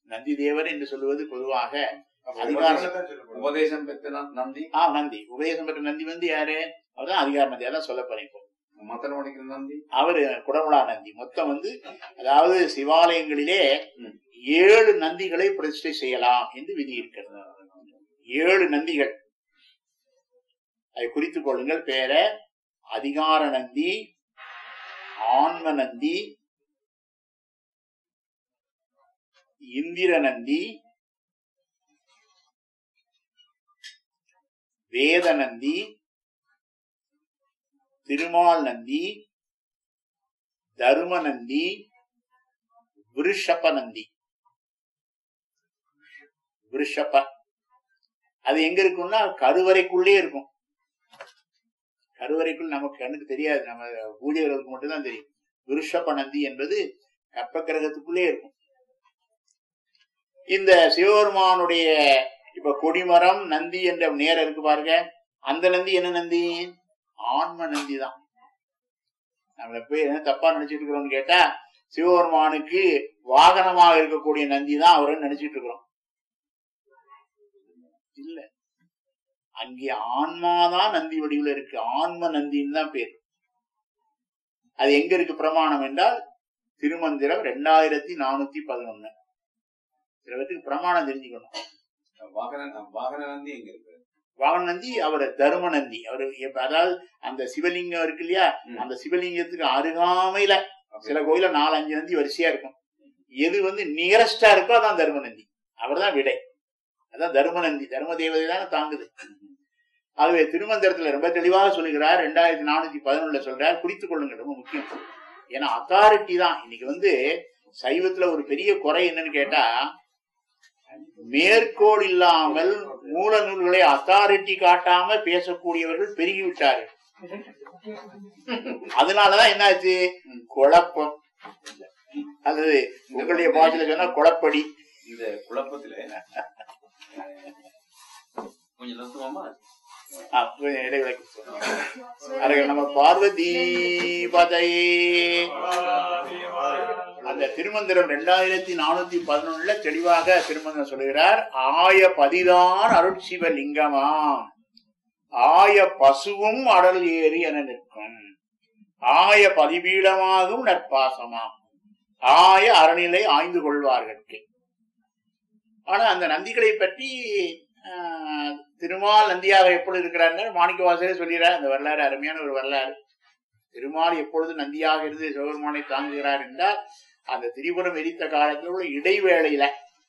நந்தி தேவர் என்று சொல்லுவது பொதுவாக அப்ப அதிகாரம். உபதேசத்தை சொல்லப்படுது. உபதேசம் பெற்ற ந- நந்தி ஆ நந்தி உபதேசம் பெற்ற நந்தி வந்து யாரு அவர்தான் அதிகார நந்தி அதான் சொல்ல போறேன் இப்போ மத்தனம் அடிக்கிற நந்தி அவரு குடமுலா நந்தி மொத்தம் வந்து அதாவது சிவாலயங்களிலே ம். ஏழு நந்திகளை பிரதிஷ்டை செய்யலாம் என்று விதி இருக்கிறது ஏழு நந்திகள் அதை குறித்துக் கொள்ளுங்கள் பேர அதிகார நந்தி ஆன்ம நந்தி இந்திர நந்தி வேத நந்தி திருமால் நந்தி தரும நந்தி விருஷப நந்தி விருஷப அது எங்க இருக்கும்னா கருவறைக்குள்ளே இருக்கும் கருவறைக்குள் நமக்கு கண்ணுக்கு தெரியாது நம்ம பூஜைகளுக்கு மட்டும்தான் தெரியும் விருஷப நந்தி என்பது கற்ப கிரகத்துக்குள்ளே இருக்கும் இந்த சிவபெருமானுடைய இப்ப கொடிமரம் நந்தி என்ற நேரம் இருக்கு பாருங்க அந்த நந்தி என்ன நந்தி ஆன்ம நந்தி தான் நம்ம போய் என்ன தப்பா நினைச்சிட்டு இருக்கிறோம்னு கேட்டா சிவபெருமானுக்கு வாகனமாக இருக்கக்கூடிய நந்தி தான் அவரை நினைச்சிட்டு இருக்கிறோம் இல்ல அங்கே ஆன்மாதான் நந்தி வடிவில் இருக்கு ஆன்ம நந்தின்னு தான் பேர் அது எங்க இருக்கு பிரமாணம் என்றால் திருமந்திரம் ரெண்டாயிரத்தி நானூத்தி பதினொன்னு சில பேருக்கு பிரமாணம் தெரிஞ்சுக்கணும் வாகன வாகன நந்தி எங்க இருக்கு வாகன நந்தி அவர் தரும நந்தி அவர் அதாவது அந்த சிவலிங்கம் இருக்கு இல்லையா ம். அந்த சிவலிங்கத்துக்கு அருகாமையில சில கோயில நாலு அஞ்சு நந்தி வரிசையா இருக்கும் எது வந்து நியரஸ்டா இருக்கோ அதான் தர்ம நந்தி அவர்தான் விடை அதான் தர்ம நந்தி தர்ம தேவதை தானே தாங்குது ஆகவே திருமந்திரத்துல ரொம்ப தெளிவாக சொல்லுகிறார் ரெண்டாயிரத்தி நானூத்தி பதினொன்னுல சொல்றார் குறித்துக் கொள்ளுங்க ரொம்ப முக்கியம் ஏன்னா அத்தாரிட்டி தான் இன்னைக்கு வந்து சைவத்துல ஒரு பெரிய குறை என்னன்னு கேட்டா மேற்கோள் இல்லாமல் மூல நூல்களை அத்தாரிட்டி காட்டாம பேசக்கூடியவர்கள் பெருகிவிட்டார்கள் அதனாலதான் என்னாச்சு குழப்பம் அல்லது உங்களுடைய பாஷையில சொன்னா குழப்படி இந்த குழப்பத்துல கொஞ்சம் நிறுத்துவோமா ஆ, கொஞ்சம் இடைவேளை கொடுத்துருங்க. அரக நம்ம பார்வதி பதையே அந்த திருமந்திரம் ரெண்டாயிரத்தி நானூத்தி பதினொன்னுல தெளிவாக திருமந்திரம் சொல்லுகிறார் ஆய பதிதான் அருட்சிவ லிங்கமாம் ஆய பசுவும் அடல் ஏறி என நிற்கும் ஆய பதிபீடமாகும் நற்பாசமாம் ஆய அறநிலை ஆய்ந்து கொள்வார்கட்கு ஆனா அந்த நந்திகளை பற்றி ஆஹ், திருமால் நந்தியாக எப்பொழுது இருக்கிறார் மாணிக்க வாசகரே சொல்கிறார் அந்த வரலாறு அருமையான ஒரு வரலாறு திருமால் எப்பொழுது நந்தியாக இருந்து சிவபெருமானை தாங்குகிறார் என்றால் அந்த திரிபுரம் எரித்த காலத்தில் உள்ள இடைவேளையில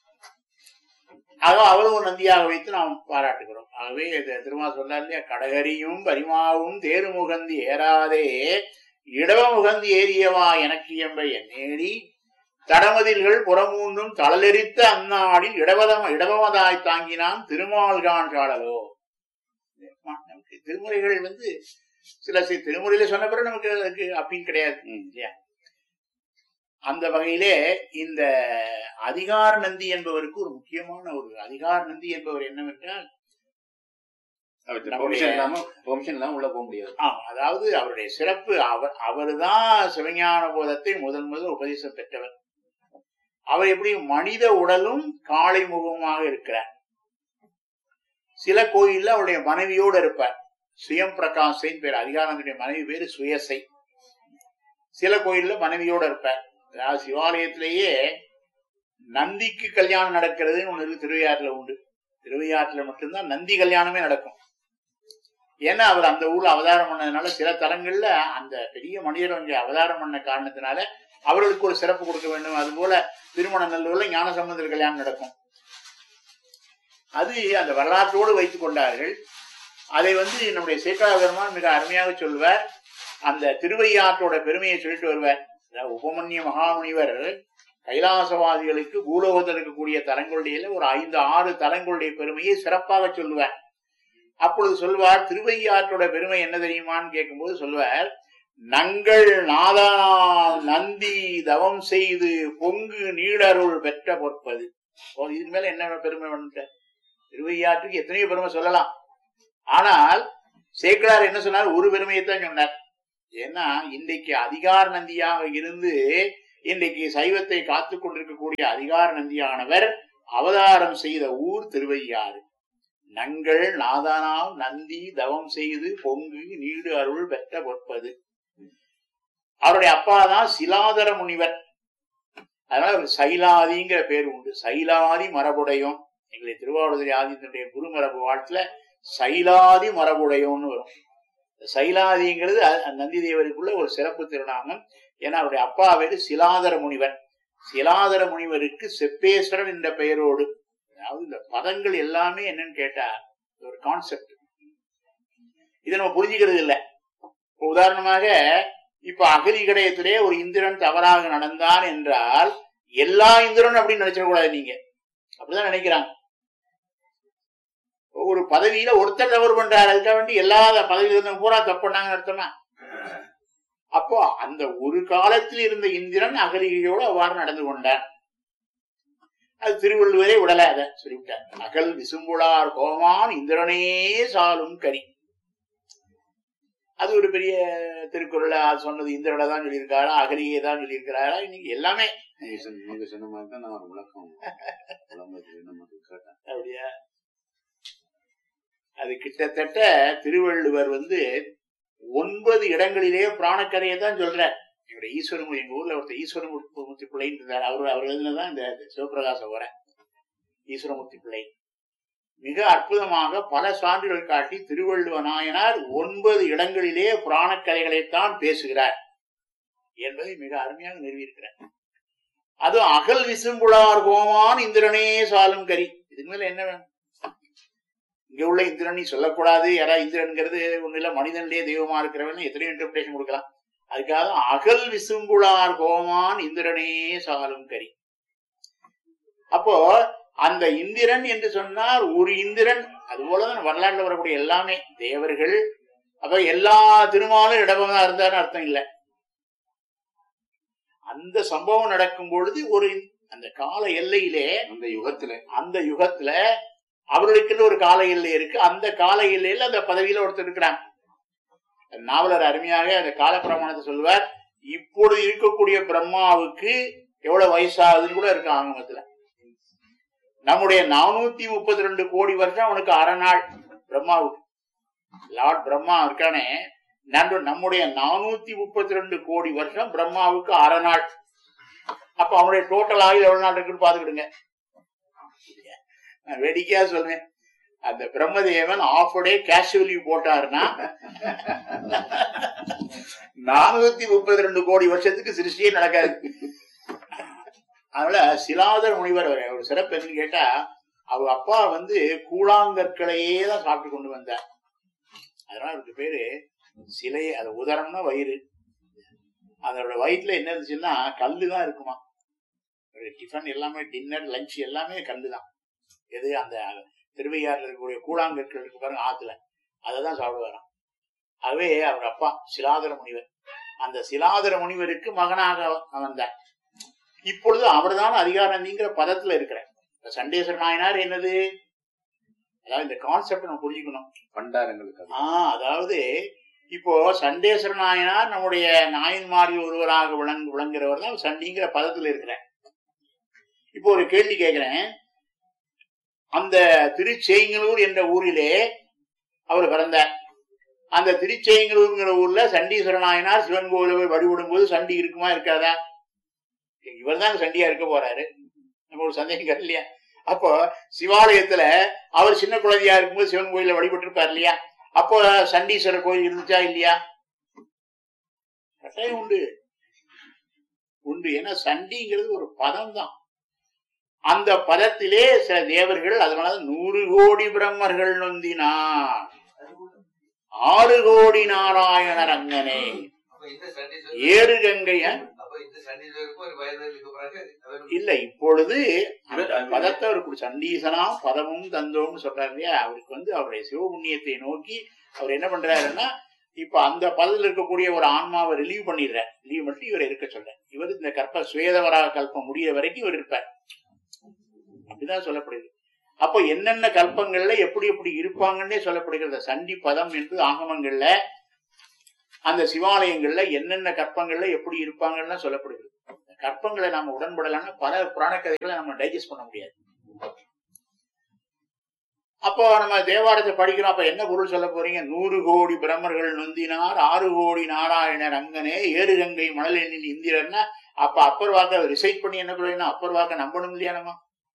ஆக அவரும் ஒரு நந்தியாக வைத்து நாம் பாராட்டுகிறோம் ஆகவே இது திருமால் சொன்னார் இல்லையா கடகரியும் பரிமாவும் தேருமுகந்தி ஏறாதே இடவமுகந்தி ஏறியவா எனக்கு எம்பை என்னேடி தடமதில்கள் புறமூன்றும் தளலெரித்த அந்நாடில் இடவதம் இடவமதாய் தாங்கினான் திருமால்கான் காடலோ நமக்கு திருமுறைகள் வந்து சில சி- திருமுறையில சொன்ன பிறகு நமக்கு அதுக்கு அப்பீல் கிடையாது இல்லையா அந்த வகையிலே இந்த அதிகார நந்தி என்பவருக்கு ஒரு முக்கியமான ஒரு அதிகார நந்தி என்பவர் என்னவென்றால் பெர்மிஷன் இல்லாம பெர்மிஷன் இல்லாம உள்ள போக முடியாது ஆமா அதாவது அவருடைய சிறப்பு அவர் அவர்தான் சிவஞான போதத்தை முதல் முதல் உபதேசம் பெற்றவர் அவர் எப்படி மனித உடலும் காளை முகமாக இருக்கிறார் சில கோயில்ல அவருடைய மனைவியோடு இருப்பார் சுயம் பிரகாஷைன்னு பேர் அதிகாரனுடைய மனைவி பேரு சுயசை சில கோயில்ல மனைவியோட இருப்பார் அதாவது சிவாலயத்திலேயே நந்திக்கு கல்யாணம் நடக்கிறதுன்னு ஒண்ணு இருக்கு திருவையாற்றுல உண்டு திருவையாற்றுல மட்டும்தான் நந்தி கல்யாணமே நடக்கும் ஏன்னா அவர் அந்த ஊர்ல அவதாரம் பண்ணதுனால சில தலங்கள்ல அந்த பெரிய மனிதர் அங்கே அவதாரம் பண்ண காரணத்தினால அவர்களுக்கு ஒரு சிறப்பு கொடுக்க வேண்டும் அது போல திருமண நல்லூர்ல ஞான சம்பந்தர் கல்யாணம் நடக்கும் அது அந்த வரலாற்றோடு வைத்துக் கொண்டார்கள் அதை வந்து நம்முடைய சேக்கரா பெருமான் மிக அருமையாக சொல்வார் அந்த திருவையாற்றோட பெருமையை சொல்லிட்டு வருவார் அதாவது உபமன்ய மகாமுனிவர் கைலாசவாதிகளுக்கு பூலோகத்தில் இருக்கக்கூடிய தலங்களுடைய ஒரு ஐந்து ஆறு தலங்களுடைய பெருமையை சிறப்பாக சொல்லுவார் அப்பொழுது சொல்வார் திருவையாற்றோட பெருமை என்ன தெரியுமான்னு கேட்கும்போது சொல்வார் நங்கள் நாதனால் நந்தி தவம் செய்து பொங்கு நீடருள் பெற்ற பொற்பது ஓ, இதுக்கு மேல என்ன பெருமை வந்துட்ட திருவையாற்றுக்கு எத்தனையோ பெருமை சொல்லலாம் ஆனால் சேக்கலார் என்ன சொன்னார் ஒரு பெருமையை தான் சொன்னார் ஏன்னா இன்றைக்கு அதிகார நந்தியாக இருந்து இன்றைக்கு சைவத்தை காத்துக் கொண்டிருக்கக்கூடிய அதிகார நந்தியானவர் அவதாரம் செய்த ஊர் திருவையாறு நங்கள் நாதானாம் நந்தி தவம் செய்து பொங்கு நீடு அருள் பெற்ற பொற்பது அவருடைய அப்பா தான் சிலாதர முனிவர் அதனால அவர் சைலாதிங்கிற பேர் உண்டு சைலாதி மரபுடையோன் எங்களை திருவாவூர் ஆதித்தனுடைய குருமரபு வாழ்த்துல சைலாதி மரபுடையோன்னு வரும் சைலாதிங்கிறது அ- நந்தி தேவருக்குள்ள ஒரு சிறப்பு திருநாமம் ஏன்னா அவருடைய அப்பா பேரு சிலாதர முனிவர் சிலாதர முனிவருக்கு செப்பேஸ்வரன் என்ற பெயரோடு அதாவது இந்த பதங்கள் எல்லாமே என்னன்னு கேட்டா இது ஒரு கான்செப்ட் இதை நம்ம புரிஞ்சுக்கிறது இல்ல இப்ப உதாரணமாக இப்ப அகலிகடயத்திலே ஒரு இந்திரன் தவறாக நடந்தான் என்றால் எல்லா இந்திரன் அப்படின்னு நினைச்சிடக்கூடாது நீங்க அப்படிதான் நினைக்கிறாங்க ஒரு பதவியில ஒருத்தர் தவறு பண்றாரு அதுக்காக வேண்டி எல்லா பதவியில இருந்தவங்க பூரா தப்பு பண்ணாங்கன்னு அர்த்தமா அப்போ அந்த ஒரு காலத்தில் இருந்த இந்திரன் அகலிகையோடு அவ்வாறு நடந்து கொண்டார் அது திருவள்ளுவரே விடல அத சொல்லிவிட்டார் அகல் விசும்புளார் கோமான் இந்திரனே சாலும் கரி அது ஒரு பெரிய திருக்குறள் அது சொன்னது இந்திரனை தான் சொல்லியிருக்காரா அகலியை தான் சொல்லியிருக்கிறாரா இன்னைக்கு எல்லாமே நீங்க சொன்ன- நீங்க சொன்ன மாதிரி தான் நான் ஒரு விளக்கம் விளம்பரத்துல நமக்கு கேட்டேன் அப்படியா அது கிட்டத்தட்ட திருவள்ளுவர் வந்து ஒன்பது இடங்களிலே பிராணக்கரையை தான் சொல்றார் இவருடைய ஈஸ்வரமூர்த்தி எங்க ஊர்ல ஒருத்தர் ஈஸ்வரமூர்த்தி பிள்ளைன்னு இருந்தார் அவர் அவர் எழுதினதான் இந்த சிவபிரகாச உரை ஈஸ்வரமூர்த்தி பிள்ளை மிக அற்புதமாக பல சான்றுகள் காட்டி திருவள்ளுவ நாயனார் ஒன்பது இடங்களிலே புராணக்கதைகளைத்தான் பேசுகிறார் என்பதை மிக அருமையாக நிறுவியிருக்கிறார் அது அகல் விசும்புளார் கோமான் இந்திரனே சாலும் கரி இதுக்கு மேல என்ன வேணும் இங்க உள்ள இந்திரன் நீ சொல்லக்கூடாது யாரா இந்திரன்கிறது ஒண்ணு இல்ல மனிதனிலே தெய்வமா இருக்கிறவன் எத்தனையோ இன்டர்பிரேஷன் கொடுக்கலாம் அதுக்காக தான் அகல் விசும்புளார் கோமான் இந்திரனே சாலும் கரி அப்போ அந்த இந்திரன் என்று சொன்னார் ஒரு இந்திரன் அது போலதான் வரலாற்றுல வரக்கூடிய எல்லாமே தேவர்கள் அப்ப எல்லா திருமாலும் இடமா இருந்தாருன்னு அர்த்தம் இல்ல அந்த சம்பவம் நடக்கும் பொழுது ஒரு அந்த கால எல்லையிலே அந்த யுகத்துல அந்த யுகத்துல அவர்களுக்குன்னு ஒரு கால எல்லை இருக்கு அந்த கால எல்லையில அந்த பதவியில ஒருத்தர் இருக்கிறாங்க நாவலர் அருமையாக அந்த கால பிரமாணத்தை சொல்லுவார் இப்பொழுது இருக்கக்கூடிய பிரம்மாவுக்கு எவ்வளவு வயசாகுதுன்னு கூட இருக்கு ஆங்கமத்துல நம்முடைய நானூத்தி முப்பத்தி ரெண்டு கோடி வருஷம் அவனுக்கு அரை நாள் பிரம்மாவுக்கு லார்ட் பிரம்மா இருக்கானே நன்று நம்முடைய நானூத்தி முப்பத்தி ரெண்டு கோடி வருஷம் பிரம்மாவுக்கு அரை நாள் அப்ப அவனுடைய டோட்டல் ஆயுள் எவ்வளவு நாள் இருக்குன்னு பாத்துக்கிடுங்க நான் வேடிக்கையா சொல்றேன் அந்த Brahmadevan off day casual leave போட்டாருன்னா நானூத்தி முப்பத்தி ரெண்டு கோடி வருஷத்துக்கு சிருஷ்டியே நடக்காது அதனால சிலாதர் முனிவர் அவர் ஒரு சிறப்பு என்னன்னு கேட்டா அவங்க அப்பா வந்து கூழாங்கற்களையே தான் சாப்பிட்டு கொண்டு வந்தார் அதனால அவருக்கு பேரு சிலை அது உதரம்னா வயிறு அதோட வயிற்றுல என்ன இருந்துச்சுன்னா கல்லு தான் இருக்குமா டிஃபன் எல்லாமே டின்னர் லஞ்ச் எல்லாமே கல்லு தான் எது அந்த திருவையாறுல இருக்கக்கூடிய கூழாங்கற்கள் இருக்கு பாருங்க ஆத்துல அதை தான் சாப்பிடுவாராம் ஆகவே அவர் அப்பா சிலாதர முனிவர் அந்த சிலாதர முனிவருக்கு மகனாக அவன் வந்தார் இப்பொழுது அவர்தான் அதிகாரந்திங்கிற பதத்துல இருக்கிறார் இப்ப சண்டேஸ்வர நாயனார் என்னது அதாவது இந்த கான்செப்ட் நம்ம புரிஞ்சுக்கணும் பண்டாரங்களுக்கு அது. ஆஹ் அதாவது இப்போ சண்டேஸ்வர நாயனார் நம்முடைய நாயன்மாரில் ஒருவராக விளங்கு விளங்குறவர் தான் சண்டிங்கிற பதத்துல இருக்கிறார் இப்போ ஒரு கேள்வி கேட்கிறேன் அந்த திருச்செயங்களூர் என்ற ஊரிலே அவர் பிறந்தார் அந்த திருச்செயங்களூர்ங்கிற ஊர்ல சண்டீஸ்வர நாயனார் சிவன் கோயில போய் வழிபடும் போது சண்டி இருக்குமா இருக்காதா இவர் தான் சண்டியா இருக்க போறாரு நம்ம ஒரு சந்தேகம் இல்லையா அப்போ சிவாலயத்துல அவர் சின்ன குழந்தையா இருக்கும்போது சிவன் கோயில வழிபட்டு இருப்பார் இல்லையா அப்போ சண்டீஸ்வரர் கோயில் இருந்துச்சா இல்லையா கட்டாயம் உண்டு உண்டு ஏன்னா சண்டிங்கிறது ஒரு பதம் தான் அந்த பதத்திலே சில தேவர்கள் அதனால நூறு கோடி பிரம்மர்கள் நொந்தினார் ஆறு கோடி நாராயணர் அங்கனே அப்ப இந்த சண்டீஸ்வரர் ஏறு கங்கைய அப்ப இந்த சண்டீஸ்வரருக்கு ஒரு வயது இருக்க பிறகு அவர் இல்ல இப்பொழுது அந்த பதத்தை அவருக்கு சண்டீசனா பதமும் தந்தோம்னு சொல்றாரு இல்லையா அவருக்கு வந்து அவருடைய சிவபுண்ணியத்தை நோக்கி அவர் என்ன பண்றாருன்னா இப்ப அந்த பதத்தில் இருக்கக்கூடிய ஒரு ஆன்மாவை ரிலீவ் பண்ணிடுறார் ரிலீவ் பண்ணிட்டு இவர் இருக்க சொல்றார் இவர் இந்த கற்ப சுவேதவராக கல்பம் முடிய வரைக்கும் இவர் இருப்பார் அப்படிதான் சொல்லப்படுது அப்போ என்னென்ன கல்பங்கள்ல எப்படி எப்படி இருப்பாங்கன்னே சொல்லப்படுகிறது சண்டி பதம் என்று ஆகமங்கள்ல அந்த சிவாலயங்கள்ல என்னென்ன கற்பங்கள்ல எப்படி இருப்பாங்கன்னு சொல்லப்படுகிறது கற்பங்களை நம்ம உடன்படலைன்னா பல புராண கதைகளை நம்ம டைஜஸ்ட் பண்ண முடியாது அப்போ நம்ம தேவாரத்தை படிக்கிறோம் அப்ப என்ன பொருள் சொல்ல போறீங்க நூறு கோடி பிரம்மர்கள் நொந்தினார் ஆறு கோடி நாராயணர் அங்கனே ஏறு கங்கை மணல் எண்ணின் இந்திரன்னா அப்ப அப்பர் வாக்க ரிசைட் பண்ணி என்ன பண்ணுவீங்கன்னா அப்பர் வாக்க நம்பணும் இல்லையா நம்ம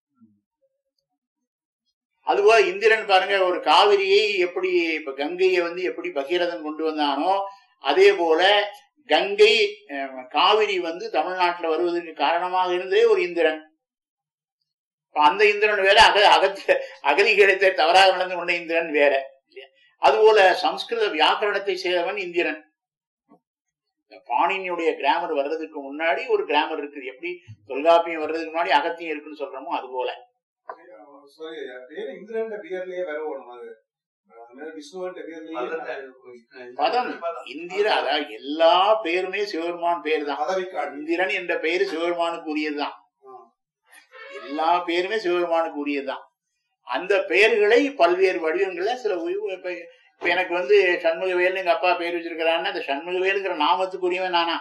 அதுபோல இந்திரன் பாருங்க ஒரு காவிரியை எப்படி இப்ப கங்கையை வந்து எப்படி பகீரதன் கொண்டு வந்தானோ அதே போல கங்கை அஹ், காவிரி வந்து தமிழ்நாட்டுல வருவதற்கு காரணமாக இருந்ததே ஒரு இந்திரன் இப்ப அந்த இந்திரன் வேற அக அகத்த அகதி கிடைத்த தவறாக நடந்து கொண்ட இந்திரன் வேற இல்லையா அதுபோல சம்ஸ்கிருத வியாக்கரணத்தை செய்தவன் இந்திரன் இந்த பாணினியுடைய கிராமர் வர்றதுக்கு முன்னாடி ஒரு கிராமர் இருக்குது எப்படி தொல்காப்பியம் வர்றதுக்கு முன்னாடி அகத்தியம் இருக்குன்னு சொல்றோமோ அது போல சாரி பேர் இந்திரன் பேர்லயே வர வேணும் அது அது மாதிரி விஷ்ணுவன் பேர்லயே பதம் இந்திர அதாவது எல்லா பேருமே சிவபெருமான் பேர் தான் பதவிக்காடு இந்திரன் என்ற பெயர் சிவபெருமானுக்கு உரியதுதான் எல்லா பேருமே சிவபெருமானுக்கு உரியதுதான் அந்த பெயர்களை பல்வேறு வடிவங்கள்ல சில உய- இப்ப இப்ப எனக்கு வந்து சண்முகவேல்னு எங்க அப்பா பேர் வச்சிருக்கிறான்னா அந்த சண்முகவேலுங்கிற நாமத்துக்குரியவன் நானா